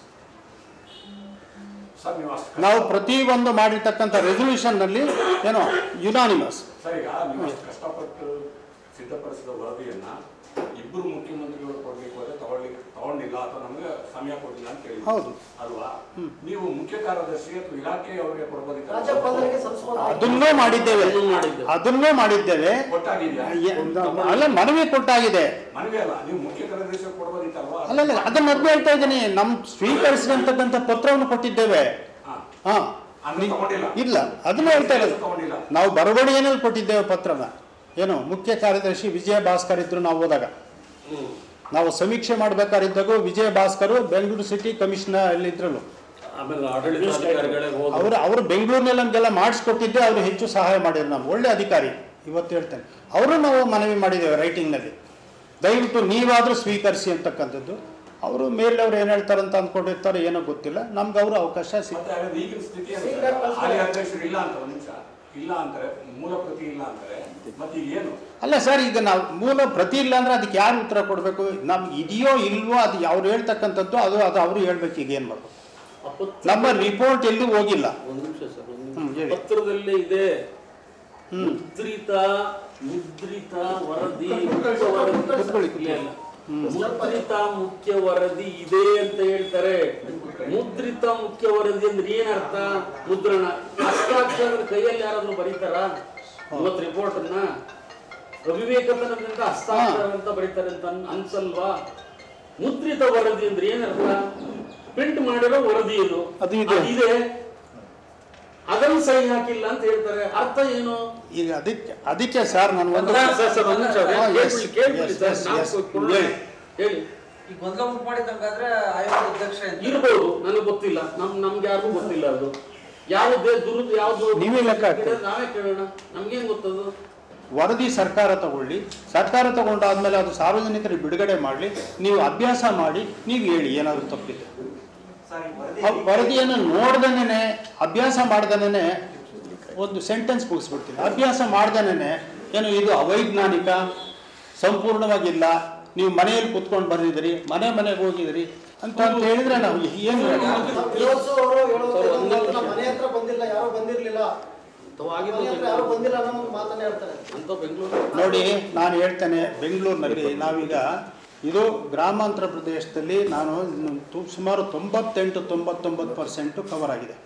ಸರ್ ನೀವು ಅಷ್ಟು ನಾವು ಪ್ರತಿ ಒಂದು ಮಾಡಿರ್ತಕ್ಕಂಥ ರೆಸೊಲ್ಯೂಷನ್ನಲ್ಲಿ ಏನೋ ಯುನಾನಿಮಸ್ ಸರ್ ಈಗ ನೀವು ಅಷ್ಟು ಕಷ್ಟಪಟ್ಟು ಸಿದ್ಧಪಡಿಸಿದ ವರದಿಯನ್ನ ಇಬ್ಬರು ಮುಖ್ಯಮಂತ್ರಿಗಳು ಕೊಡ್ಲಿಕ್ಕೆ ಹೋದ್ರೆ ತಗೊಳ್ಲಿಕ್ಕೆ ತಗೊಂಡಿಲ್ಲ ಅಥವಾ ನಮಗೆ ಸಮಯ ಕೊಡಲಿಲ್ಲ ಅಂತ ಹೇಳಿ ಹೌದು. ಅಲ್ವಾ ನೀವು ಮುಖ್ಯ ಕಾರ್ಯದರ್ಶಿ ಅಥವಾ ಇಲಾಖೆಯವರಿಗೆ ರಾಜ್ಯಪಾಲರಿಗೆ ಕೊಡಬಹುದಿತ್ತು ಸಲ್ಲಿಸಬಹುದು ಅದನ್ನೂ ಮಾಡಿದ್ದೇವೆ ಅದನ್ನೂ ಮಾಡಿದ್ದೇವೆ. ಅದನ್ನೂ ಮಾಡಿದ್ದೇವೆ ಕೊಟ್ಟಾಗಿದೆಯಾ ಎ- ಅಲ್ಲ ಮನವಿ ಕೊಟ್ಟಾಗಿದೆ ಮನವಿ ಅಲ್ಲ ನೀವು ಮುಖ್ಯ ಕಾರ್ಯದರ್ಶಿ ಕೊಡ್ಬೋದಿತ್ತಲ್ವಾ ಅಲ್ಲ ಅಲ್ಲ ಅದನ್ನ ಅರ್ಥ ಹೇಳ್ತಾ ಇದ್ದೀನಿ ನಮ್ಮ ಸ್ವೀಕರಿಸಿದಂತಕ್ಕಂಥ ಪತ್ರವನ್ನು ಕೊಟ್ಟಿದ್ದೇವೆ ಹಾ. ಹಾ ಅದನ್ನ ತಗೊಂಡಿಲ್ಲ ಇಲ್ಲ ಅದನ್ನ ಹೇಳ್ತಾ ಇರೋದು ತಗೊಂಡಿಲ್ಲ ನಾವು ಬರವಣಿಗೆನಲ್ಲಿ ಕೊಟ್ಟಿದ್ದೇವೆ ಪತ್ರನ ಏನು ಮುಖ್ಯ ಕಾರ್ಯದರ್ಶಿ ವಿಜಯ ಭಾಸ್ಕರ್ ಇದ್ರು ನಾವು ಹೋದಾಗ ಹ್ಮ್. ನಾವು ಸಮೀಕ್ಷೆ ಮಾಡ್ಬೇಕಾರಿದ್ದಾಗ ವಿಜಯ ಭಾಸ್ಕರ್ ಬೆಂಗಳೂರು ಸಿಟಿ ಕಮಿಷನರ್ ಅಲ್ಲಿ ಇದ್ರಲ್ಲ ಆಮೇಲೆ ಆಡಳಿತಾಧಿಕಾರಿಗಳಿಗೆ ಹೋದ್ರು ಅವರು ಅವರು ಬೆಂಗಳೂರಿನಲ್ಲಿ ನಮಗೆಲ್ಲ ಮಾಡಿಸ್ಕೊಟ್ಟಿದ್ದೆ ಅವರು ಹೆಚ್ಚು ಸಹಾಯ ಮಾಡಿದ್ರು ನಾವು ಒಳ್ಳೆ ಅಧಿಕಾರಿ ಇವತ್ತು ಹೇಳ್ತೇನೆ ಅವರು ನಾವು ಮನವಿ ಮಾಡಿದ್ದೇವೆ ರೈಟಿಂಗ್ನಲ್ಲಿ ದಯವಿಟ್ಟು ನೀವಾದರೂ ಸ್ವೀಕರಿಸಿ ಅಂತಕ್ಕಂಥದ್ದು ಅವರು ಮೇಲೆ ಅವ್ರು ಏನು ಹೇಳ್ತಾರೆ ಅಂತ ಅಂದ್ಕೊಂಡಿರ್ತಾರೆ ಏನೋ ಗೊತ್ತಿಲ್ಲ ನಮ್ಗೆ ಅವರು ಅವಕಾಶ ಸಿಗ್ತದೆ ಮತ್ತೆ ಹಾಗಾದ್ರೆ ಈಗಿನ ಸ್ಥಿತಿ ಏನು? ಹಾಲಿ ಅಧ್ಯಕ್ಷರು ಇಲ್ಲ ಅಂತ ಒಂದು ನಿಮಿಷ ಇಲ್ಲ ಅಂತಾರೆ ಮೂಲ ಪ್ರತಿ ಇಲ್ಲ ಅಂತಾರೆ ಮತ್ತೆ ಈಗ ಏನು ಅಲ್ಲ ಸರ್ ಈಗ ನಾವು ಮೂಲ ಪ್ರತಿ ಇಲ್ಲ ಅಂದ್ರೆ ಅದಕ್ಕೆ ಯಾರು ಉತ್ತರ ಕೊಡಬೇಕು ನಮ್ಗೆ ಇದೆಯೋ ಇಲ್ವೋ ಅದು ಅವ್ರು ಹೇಳ್ತಕ್ಕಂಥದ್ದು ಅದು ಅದು ಅವರು ಹೇಳ್ಬೇಕು ಈಗ ಏನು ಮಾಡಬೇಕು ಆ ಪತ್ರ- ನಮ್ಮ ರಿಪೋರ್ಟ್ ಎಲ್ಲೂ ಹೋಗಿಲ್ಲ ಒಂದು ನಿಮಿಷ ಸರ್ ಒಂದು ಹ್ಮ್, ನಿಮಿಷ. ಹೇಳಿ. ಪತ್ರದಲ್ಲೇ ಇದೆ ಹ್ಮ್. ಮುದ್ರಿತ ಮುದ್ರಿತ ವರದಿ ಕೂತ್ಕೊಳ್ಳಿ, ಕೂತ್ಕೊಳ್ಳಿ. ಇಲ್ಲ, ಇಲ್ಲ. ಮುದ್ರಿತ ಮುಖ್ಯ ವರದಿ ಇದೆ ಅಂತ ಹೇಳ್ತಾರೆ ಮುದ್ರಿತ ಮುಖ್ಯ ವರದಿ ಅಂದ್ರೆ ಏನರ್ಥ ಮುದ್ರಣ ಹಸ್ತಾಕ್ಷರ ಕೈಯಲ್ಲಿ ಯಾರಾದ್ರೂ ಬರೀತಾರ ಇವತ್ತು ರಿಪೋರ್ಟ್ ಅನ್ನ ಅವಿವೇಕತನದಿಂದ ಹಸ್ತಾಕ್ಷರ ಅಂತ ಬರೀತಾರೆ ಅಂತ ಅನ್- ಅನ್ಸಲ್ವಾ ಮುದ್ರಿತ ವರದಿ ಅಂದ್ರೆ ಏನರ್ಥ ಪ್ರಿಂಟ್ ಮಾಡಿರೋ ವರದಿ ಇದು ಅದು ಇದೆ. ಇದೆ ಅದನ್ನು ಸಹಿ ಹಾಕಿಲ್ಲ ಅಂತ ಹೇಳ್ತಾರೆ ಅರ್ಥ ಏನು ಈಗ ಅದಕ್ಕೆ ಅದಕ್ಕೆ ಸರ್ ನಾನು ಒಂದು ಸರ್, ಸರ್, ಸರ್, ಒಂದು ನಿಮಿಷ. ಹಾ, yes, ಕೇಳ್ಬಿಡಿ, ಕೇಳ್ಬಿಡಿ yes, ಸರ್, yes, ನಾವು yes. ಕೊಡೋಣ. ಹೇಳಿ. ಹೇಳಿ ಈ ಗೊಂದಲ ಉಂಟು ಮಾಡಿದಂಗಾದ್ರೆ ಆಯೋಗದ ಅಧ್ಯಕ್ಷ ಅಂತ ಇರ್ಬೋದು ನನಗೆ ಗೊತ್ತಿಲ್ಲ ನಮ್ ನಮ್ಗೆ ಯಾರಿಗೂ ಗೊತ್ತಿಲ್ಲ ಅದು ಯಾವುದೇ ದುರುದ್ ಯಾವ್ದು ನೀವೇ ಲೆಕ್ಕ ಹಾಕಿ. ನಾವೇ ಕೇಳೋಣ ನಮ್ಗೇನ್ ಗೊತ್ತದು ವರದಿ ಸರ್ಕಾರ ತಗೊಳ್ಳಿ ಸರ್ಕಾರ ತಗೊಂಡಾದ್ಮೇಲೆ ಅದು ಸಾರ್ವಜನಿಕರಿಗೆ ಬಿಡುಗಡೆ ಮಾಡಲಿ ನೀವು ಅಭ್ಯಾಸ ಮಾಡಿ ನೀವು ಹೇಳಿ ಏನಾದರೂ ತಪ್ಪಿದೆ ಆ ವರದಿಯನ್ನು ನೋಡ್ದೇನೆ ಅಭ್ಯಾಸ ಮಾಡ್ದೇನೆ ಒಂದು ಸೆಂಟೆನ್ಸ್ ಮುಗಿಸ್ಬಿಡ್ತೀನಿ ಅಭ್ಯಾಸ ಮಾಡ್ದೇನೆ ಏನು ಇದು ಅವೈಜ್ಞಾನಿಕ ಸಂಪೂರ್ಣವಾಗಿಲ್ಲ ನೀವು ಮನೆಯಲ್ಲಿ ಕುತ್ಕೊಂಡು ಬಂದಿದ್ದೀರಿ ಮನೆ ಮನೆಗೆ ಹೋಗಿದ್ದೀರಿ ಅಂತ ಅಂತ ಹೇಳಿದ್ರೆ ನಾವು ಏನು ಹೇಳಿ ಫಿರೋಜ್ ಅವರು ಹೇಳೋದು ನಮ್ಮ ಮನೆ ಹತ್ರ ಬಂದಿಲ್ಲ ಯಾರು ಬಂದಿರ್ಲಿಲ್ಲ ಅಥವಾ ಮನೆ ಆಗಿದ್ದು ಹತ್ರ ಯಾರು ಬಂದಿಲ್ಲ ಅನ್ನೋ ಒಂದು ಮಾತನ್ನ ಹೇಳ್ತಾರೆ ಅಂತ ಬೆಂಗಳೂರು ನೋಡಿ ನಾನು ಹೇಳ್ತೇನೆ ಬೆಂಗಳೂರಿನಲ್ಲಿ ನಾವೀಗ ಇದು ಗ್ರಾಮಾಂತರ ಪ್ರದೇಶದಲ್ಲಿ ನಾನು ತು- ಸುಮಾರು ತೊಂಬತ್ತೆಂಟು ತೊಂಬತ್ತೊಂಬತ್ತು ಪರ್ಸೆಂಟು ಕವರ್ ಆಗಿದೆ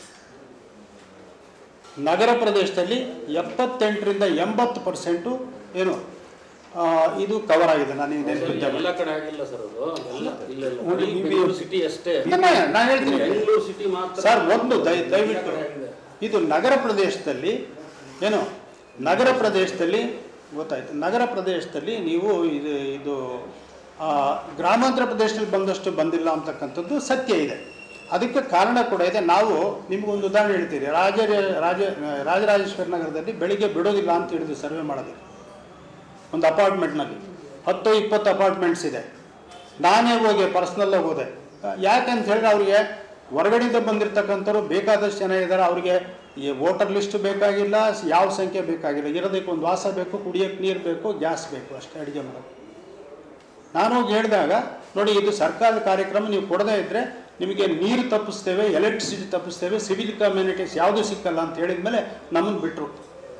ನಗರ ಪ್ರದೇಶದಲ್ಲಿ ಎಪ್ಪತ್ತೆಂಟರಿಂದ ಎಂಬತ್ತು ಪರ್ಸೆಂಟು ಏನು ಆ, ಇದು ಕವರ್ ಆಗಿದೆ ನಾನು ಈಗ ನೆನಪಿದ್ದೆ ಎಲ್ಲ ಕಡೆ ಆಗಿಲ್ಲ ಸರ್ ಅದು ಎಲ್ಲ ಇಲ್ಲ ಇಲ್ಲ ನೋಡಿ, ಬರೀ ನೀವು- ಬೆಂಗಳೂರು ಸಿಟಿ ಅಷ್ಟೇ ನಾನು ಹೇಳ್ತೀನಿ ಬೆಂಗಳೂರು ಸಿಟಿ ಮಾತ್ರ ಸರ್ ಒಂದು ದಯ ದಯವಿಟ್ಟು ಎಲ್ಲ ಕಡೆ ಆಗಿದೆ. ಇದು ನಗರ ಪ್ರದೇಶದಲ್ಲಿ ಏನು ನಗರ ಪ್ರದೇಶದಲ್ಲಿ ಗೊತ್ತಾಯ್ತು ನಗರ ಪ್ರದೇಶದಲ್ಲಿ ನೀವು ಇದು ಇದು ಆ, ಗ್ರಾಮಾಂತರ ಪ್ರದೇಶದಲ್ಲಿ ಬಂದಷ್ಟು ಬಂದಿಲ್ಲ ಅಂತಕ್ಕಂಥದ್ದು ಸತ್ಯ ಇದೆ ಅದಕ್ಕೆ ಕಾರಣ ಕೂಡ ಇದೆ ನಾವು ನಿಮಗೊಂದು ಉದಾಹರಣೆ ಹೇಳ್ತೀರಿ ರಾಜ ರಾಜ ರಾಜರಾಜೇಶ್ವರಿ ನಗರದಲ್ಲಿ ಬೆಳಿಗ್ಗೆ ಬಿಡೋದಿಲ್ಲ ಅಂತ ಹಿಡಿದು ಸರ್ವೆ ಮಾಡೋದಕ್ಕೆ ಒಂದು ಅಪಾರ್ಟ್ಮೆಂಟ್ನಲ್ಲಿ ಹತ್ತು ಇಪ್ಪತ್ತು ಅಪಾರ್ಟ್ಮೆಂಟ್ಸ್ ಇದೆ ನಾನೇ ಹೋಗಿ ಪರ್ಸ್ನಲ್ಲಾಗಿ ಹೋದೆ ಯಾಕಂತ ಹೇಳಿದ್ರೆ ಅವರಿಗೆ ಹೊರಗಡೆಯಿಂದ ಬಂದಿರತಕ್ಕಂಥವ್ರು ಬೇಕಾದಷ್ಟು ಜನ ಇದ್ದಾರೆ ಅವರಿಗೆ ಈ ವೋಟರ್ ಲಿಸ್ಟ್ ಬೇಕಾಗಿಲ್ಲ ಯಾವ ಸಂಖ್ಯೆ ಬೇಕಾಗಿಲ್ಲ ಇರೋದಕ್ಕೆ ಒಂದು ವಾಸ ಬೇಕು ಕುಡಿಯೋಕ್ಕೆ ನೀರು ಬೇಕು ಗ್ಯಾಸ್ ಬೇಕು ಅಷ್ಟೇ ಅಡುಗೆ ಮಾಡೋದು ನಾನು ಹೋಗಿ ಹೇಳಿದಾಗ ನೋಡಿ ಇದು ಸರ್ಕಾರದ ಕಾರ್ಯಕ್ರಮ ನೀವು ಕೊಡದೇ ಇದ್ದರೆ ನಿಮಗೆ ನೀರು ತಪ್ಪಿಸ್ತೇವೆ ಎಲೆಕ್ಟ್ರಿಸಿಟಿ ತಪ್ಪಿಸ್ತೇವೆ ಸಿವಿಲ್ ಕಮ್ಯುನಿಟೀಸ್ ಯಾವುದೂ ಸಿಕ್ಕಲ್ಲ ಅಂತ ಹೇಳಿದ ಮೇಲೆ ನಮ್ಮನ್ನು ಬಿಟ್ಟರು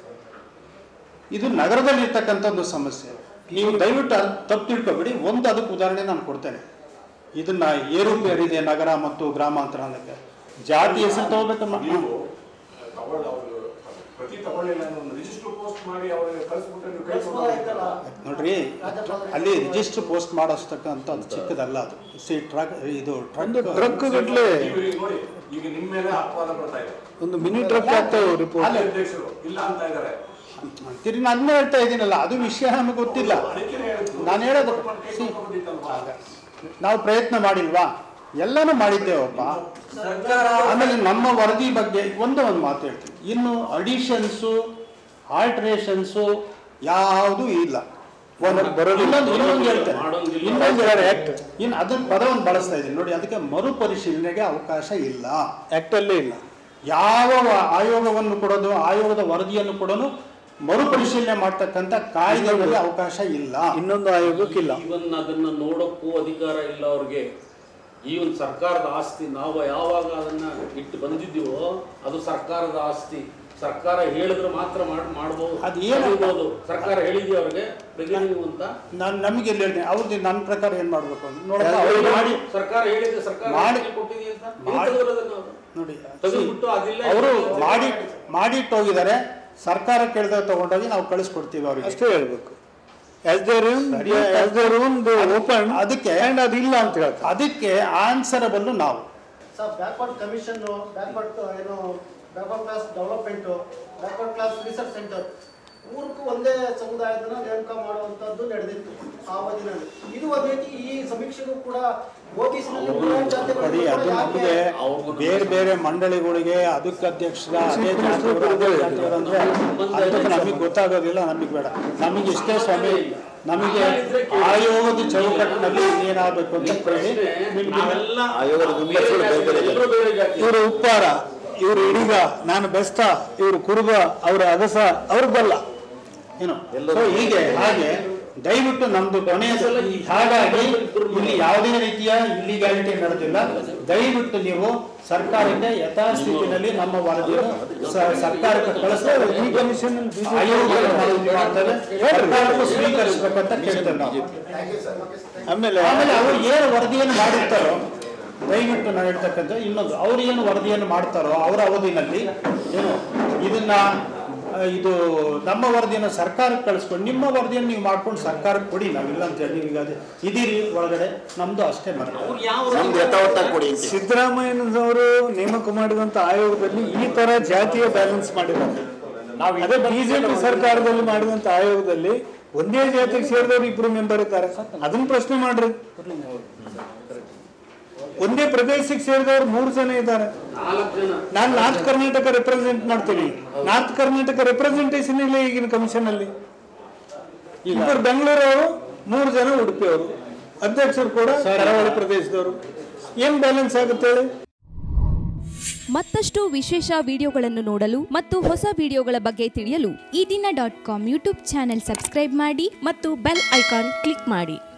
ಇದು ನಗರದಲ್ಲಿ ಇರ್ತಕ್ಕಂಥ ಒಂದು ಸಮಸ್ಯೆ ನೀವು ದಯವಿಟ್ಟು ಅದ್ ತಪ್ಪು ತಿಳ್ಕೊಬೇಡಿ ಒಂದು ಅದಕ್ಕೆ ಉದಾಹರಣೆ ನಾನು ಕೊಡ್ತೇನೆ ಇದನ್ನ ಏರುಪೇರಿದೆ ನಗರ ಮತ್ತು ಗ್ರಾಮಾಂತರ ಅನ್ನೋಕ್ಕೆ ಜಾತಿ ಹೆಸರು ತಗೋಬೇಕಮ್ಮ ನೀವು ತಗೊಳ್ಳ ಅವರು ಪ್ರತಿ ತಗೊಳ್ಳಿಲ್ಲ ಒಂದು ರಿಜಿಸ್ಟರ್ ಪೋಸ್ಟ್ ಮಾಡಿ ಅವರಿಗೆ ಕಳಿಸ್ಬಿಟ್ಟು ನೀವು ಕೈ ಕಳ್ಸ್ಬೋದಾಯ್ತಲ್ಲ? ನೋಡ್ರಿ ಅಲ್ಲಿ ರಿಜಿಸ್ಟರ್ ಪೋಸ್ಟ್ ಮಾಡಿಸ್ತಕ್ಕಂಥ ಒಂದು ಚಿಕ್ಕದಲ್ಲ ಅದು ಸಿ ಟ್ರಕ್ ಇದು ಟ್ರಕ್ ಟ್ರಕ್ ಗಟ್ಲೆ ನೀವು ಈಗ ನೋಡಿ ಈಗ ನಿಮ್ಮ ಮೇಲೆ ಅಪವಾದ ಬರ್ತಾ ಇದೆ ಒಂದು ಮಿನಿ ಟ್ರಕ್ ಆಗ್ತಾವೆ ರಿಪೋರ್ಟ್ ಹಾಲಿ ಅಧ್ಯಕ್ಷರು ಇಲ್ಲ ಅಂತ ಇದ್ದಾರೆ ತಿರ್ಗಿ ನಾನು ಹೇಳ್ತಾ ಇದ್ದೀನಲ್ಲ ಅದು ವಿಷಯ ನಮಗೆ ಗೊತ್ತಿಲ್ಲ ಅದಕ್ಕೆ ಹೇಳಿದ್ದು ನಾನು ಹೇಳೋದು ಕೈ ಸಿ, ಕೊಟ್ಬಿಟ್ಟಿತ್ತಲ್ವಾ? ನಾವು ಪ್ರಯತ್ನ ಮಾಡಿಲ್ವಾ ಎಲ್ಲನೂ ಮಾಡಿದ್ದೇವಪ್ಪ ಸರ್ಕಾರ ಆಮೇಲೆ ನಮ್ಮ ವರದಿ ಬಗ್ಗೆ ಒಂದೇ ಒಂದು ಮಾತು ಹೇಳ್ತೀನಿ ಇನ್ನು ಅಡಿಷನ್ಸು ಆಲ್ಟ್ರೇಷನ್ಸು ಯಾವುದೂ ಇಲ್ಲ ಒಂದು ಬರೋದಿಲ್ಲ. ಇನ್ನೊಂದು ಇನ್ನೊಂದು ಹೇಳ್ತೇನೆ ಮಾಡೋಂಗಿಲ್ಲ. ಇನ್ನೊಂದು ಆಕ್ಟ್ ಇನ್ನು ಅದನ್ನ ಪದವನ್ನು ಬಳಸ್ತಾ ಇದ್ದೀನಿ ನೋಡಿ ಅದಕ್ಕೆ ಮರುಪರಿಶೀಲನೆಗೆ ಅವಕಾಶ ಇಲ್ಲ ಆಕ್ಟಲ್ಲೇ ಇಲ್ಲ ಯಾವ ಆಯೋಗವನ್ನು ಕೊಡೋದು ಆಯೋಗದ ವರದಿಯನ್ನು ಕೊಡೋದು ಮರುಪರಿಶೀಲನೆ ಮಾಡ್ತಕ್ಕಂಥ ಕಾಯ್ದೆಗಳಿಗೆ ಅವಕಾಶ ಇಲ್ಲ ಇನ್ನೊಂದು ಆಯೋಗಕ್ಕಿಲ್ಲ ಇವನ್ ಅದನ್ನ ನೋಡಕ್ಕೂ ಅಧಿಕಾರ ಇಲ್ಲ ಅವ್ರಿಗೆ ಈ ಒಂದು ಸರ್ಕಾರದ ಆಸ್ತಿ ನಾವು ಯಾವಾಗ ಅದನ್ನ ಇಟ್ಟು ಬಂದಿದ್ದೀವೋ ಅದು ಸರ್ಕಾರದ ಆಸ್ತಿ ಸರ್ಕಾರ ಹೇಳಿದ್ರೆ ಮಾತ್ರ ಮಾಡ್- ಮಾಡ್ಬೋದು ಅದು ಏನು? ತೆಗಿಬೋದು. ಸರ್ಕಾರ ಹೇಳಿದ್ಯಾ ಅವ್ರಿಗೆ ತೆಗಿನೀವು ಅಂತ ನಾನು ನಮಗೆ ಎಲ್ಲಿ ಹೇಳ್ತೀನಿ ಅವ್ರದ್ದು ನನ್ನ ಪ್ರಕಾರ ಏನು ಮಾಡಬೇಕು ಅಂತ ನೋಡಪ್ಪ ಅವ್ರು ಮಾಡಿ ಸರ್ಕಾರ ಹೇಳಿದೆ ಸರ್ಕಾರ ಮಾಡಿ- ಆಸ್ತಿ ಕೊಟ್ಟಿದೆ ಅಂತ ಮಾಡಿ- ಎಲ್ಲಿ ತೆಗೆದ್ರು ಅದನ್ನ? ನೋಡಿ ತೆಗೆದ್ಬಿಟ್ಟು ಅದಿಲ್ಲ ಅವರು ಇದು- ಮಾಡಿ ಮಾಡಿಟ್ಟು ಹೋಗಿದ್ದಾರೆ ಸರ್ಕಾರ ಕೇಳಿದಾಗ ತಗೊಂಡೋಗಿ ನಾವು ಕಳಿಸ್ಕೊಡ್ತೀವಿ ಅವರಿಗೆ ಅಷ್ಟೇ ಹೇಳ್ಬೇಕು as their as their own open ಅದಕ್ಕೆ ಅಂಡ್ ಅದಿಲ್ಲ ಅಂತ ಹೇಳ್ತಾರೆ ಅದಕ್ಕೆ ಆನ್ಸರಬಲ್ಲು ನಾವು ಸರ್ ಬ್ಯಾಕ್ವರ್ಡ್ ಕಮಿಷನ್ ಬ್ಯಾಕ್ವರ್ಡ್ ಏನು backward class development backward class research centre ಮೂರಕ್ಕೂ ಒಂದೇ ಸಮುದಾಯದನ್ನ ನೇಮಕ ಮಾಡುವಂತದ್ದು ನಡೆದಿತ್ತು ಆ ಅವಧಿನಲ್ಲಿ ಇದು ಒಂದು ರೀತಿ ಈ ಸಮೀಕ್ಷೆಗೂ ಕೂಡ ಓಬಿಸಿನಲ್ಲಿ ನೋಡಿ ಅದು ನಮಗೆ ಬೇರೆ ಬೇರೆ ಮಂಡಳಿಗಳಿಗೆ ಅದಕ್ಕೆ ಅಧ್ಯಕ್ಷರ ಅದೇ ಜಾತಿಯವರು ಅದೇ ಜಾತಿಯವರು ಅಂದ್ರೆ ಅದಕ್ಕೆ ನಮಗೆ ಗೊತ್ತಾಗೋದಿಲ್ಲ ನಮಗೆ ಬೇಡ ನಮಗೆ ಇಷ್ಟೇ ಸ್ವಾಮಿ ನಮಗೆ ಆಯೋಗದ ಚೌಕಟ್ಟಿನಲ್ಲಿ ಏನಾಗಬೇಕು ಅಂತ ಹೇಳಿ ನಿಮ್ಗೆ ನಾವೆಲ್ಲ ಆಯೋಗದ ಮೆಂಬರ್ಸ್ಗಳು ಬೇರೆ ಬೇರೆ ಎಲ್ಲರೂ ಬೇರೆ ಜಾತಿ ಇವರು ಉಪ್ಪಾರ ಇವರು ಇಡಿಗ ನಾನು ಬೆಸ್ತ ಇವರು ಕುರುಬ ಅವರ ಅಗಸ ಅವ್ರದ್ದಲ್ಲ ಏನು ಸೊ ಹೀಗೆ ಹಾಗೆ ದಯವಿಟ್ಟು ನಮ್ದು ಕೊನೆಯ ಹಾಗಾಗಿ ಇಲ್ಲಿ ಯಾವುದೇ ರೀತಿಯ ಇಲ್ಲಿಗಾಲಿಟಿ ನಡೆದಿಲ್ಲ ದಯವಿಟ್ಟು ನೀವು ಸರ್ಕಾರಕ್ಕೆ ಯಥಾಸ್ಥಿತಿನಲ್ಲಿ ನಮ್ಮ ವರದಿಯನ್ನು ಸ- ಸರ್ಕಾರಕ್ಕೆ ಕಳಿಸ್ತೇವೆ ಈ ಕಮಿಷನ್ ಆಯೋಗಗಳು ವರದಿ ಮಾಡ್ತವೆ ಸರ್ಕಾರಕ್ಕೂ ಸ್ವೀಕರಿಸಬೇಕಂತ ಕೇಳ್ತೇವೆ ನಾವು ಆಮೇಲೆ ಆಮೇಲೆ ಅವರು ಏನು ವರದಿಯನ್ನು ಮಾಡಿರ್ತಾರೋ ದಯವಿಟ್ಟು ನಾನು ಹೇಳ್ತಕ್ಕಂಥ ಇನ್ನೊಂದು ಅವ್ರು ಏನು ವರದಿಯನ್ನು ಮಾಡ್ತಾರೋ ಅವರ ಅವಧಿನಲ್ಲಿ ಏನು ಇದನ್ನ ಆ, ಇದು ನಮ್ಮ ವರದಿಯನ್ನು ಸರ್ಕಾರಕ್ಕೆ ಕಳಿಸ್ಕೊಂಡು ನಿಮ್ಮ ವರದಿಯನ್ನು ನೀವು ಮಾಡ್ಕೊಂಡು ಸರ್ಕಾರಕ್ಕೆ ಕೊಡಿ ನಾವಿಲ್ಲ ಅಂತ ಹೇಳಿ ನೀವು ಈಗ ಅದು ಇದೀರಿ ಒಳಗಡೆ ನಮ್ದು ಅಷ್ಟೇ ಮನೆ ಅವ್ರು ಯಾವ ನಮ್ದು ಯಥಾವತ್ತಾಗಿ ಕೊಡಿ ಅಂತ ಸಿದ್ದರಾಮಯ್ಯನವರು ನೇಮಕ ಮಾಡಿದಂತ ಆಯೋಗದಲ್ಲಿ ಈ ತರ ಜಾತಿಯ ಬ್ಯಾಲೆನ್ಸ್ ಮಾಡಿದ್ದಾರೆ ಅದೇ ಬಿಜೆಪಿ ಸರ್ಕಾರದಲ್ಲಿ ಮಾಡಿದಂತ ಆಯೋಗದಲ್ಲಿ ಒಂದೇ ಜಾತಿಗೆ ಸೇರಿದವರು ಇಬ್ರು ಮೆಂಬರ್ ಇದ್ದಾರೆ ಅದನ್ನ ಪ್ರಶ್ನೆ ಮಾಡ್ರಿ ಒಂದೇ ಪ್ರದೇಶಕ್ಕೆ ಸೇರಿದವರು ಮೂರು ಜನ ಇದ್ದಾರೆ ನಾಲ್ಕು ಜನ ನಾನು ನಾರ್ತ್ ಕರ್ನಾಟಕ ರೆಪ್ರೆಸೆಂಟ್ ಮಾಡ್ತೀನಿ ನಾರ್ತ್ ಕರ್ನಾಟಕ ರೆಪ್ರೆಸೆಂಟೇಷನ್ ಇಲ್ಲ ಈಗಿನ ಕಮಿಷನ್ ಅಲ್ಲಿ ಇಬ್ಬರು ಬೆಂಗಳೂರವರು ಮೂರು ಜನ ಉಡುಪಿಯವರು ಅಧ್ಯಕ್ಷರು ಕೂಡ ಕರಾವಳಿ ಪ್ರದೇಶದವರು ಏನ್ ಬ್ಯಾಲೆನ್ಸ್ ಆಗುತ್ತೆ ಹೇಳಿ ಮತ್ತಷ್ಟು ವಿಶೇಷ ವಿಡಿಯೋಗಳನ್ನು ನೋಡಲು ಮತ್ತು ಹೊಸ ವಿಡಿಯೋಗಳ ಬಗ್ಗೆ ತಿಳಿಯಲು Ee Dina dot com YouTube channel subscribe ಮಾಡಿ ಮತ್ತು ಬೆಲ್ ಐಕಾನ್ ಕ್ಲಿಕ್ ಮಾಡಿ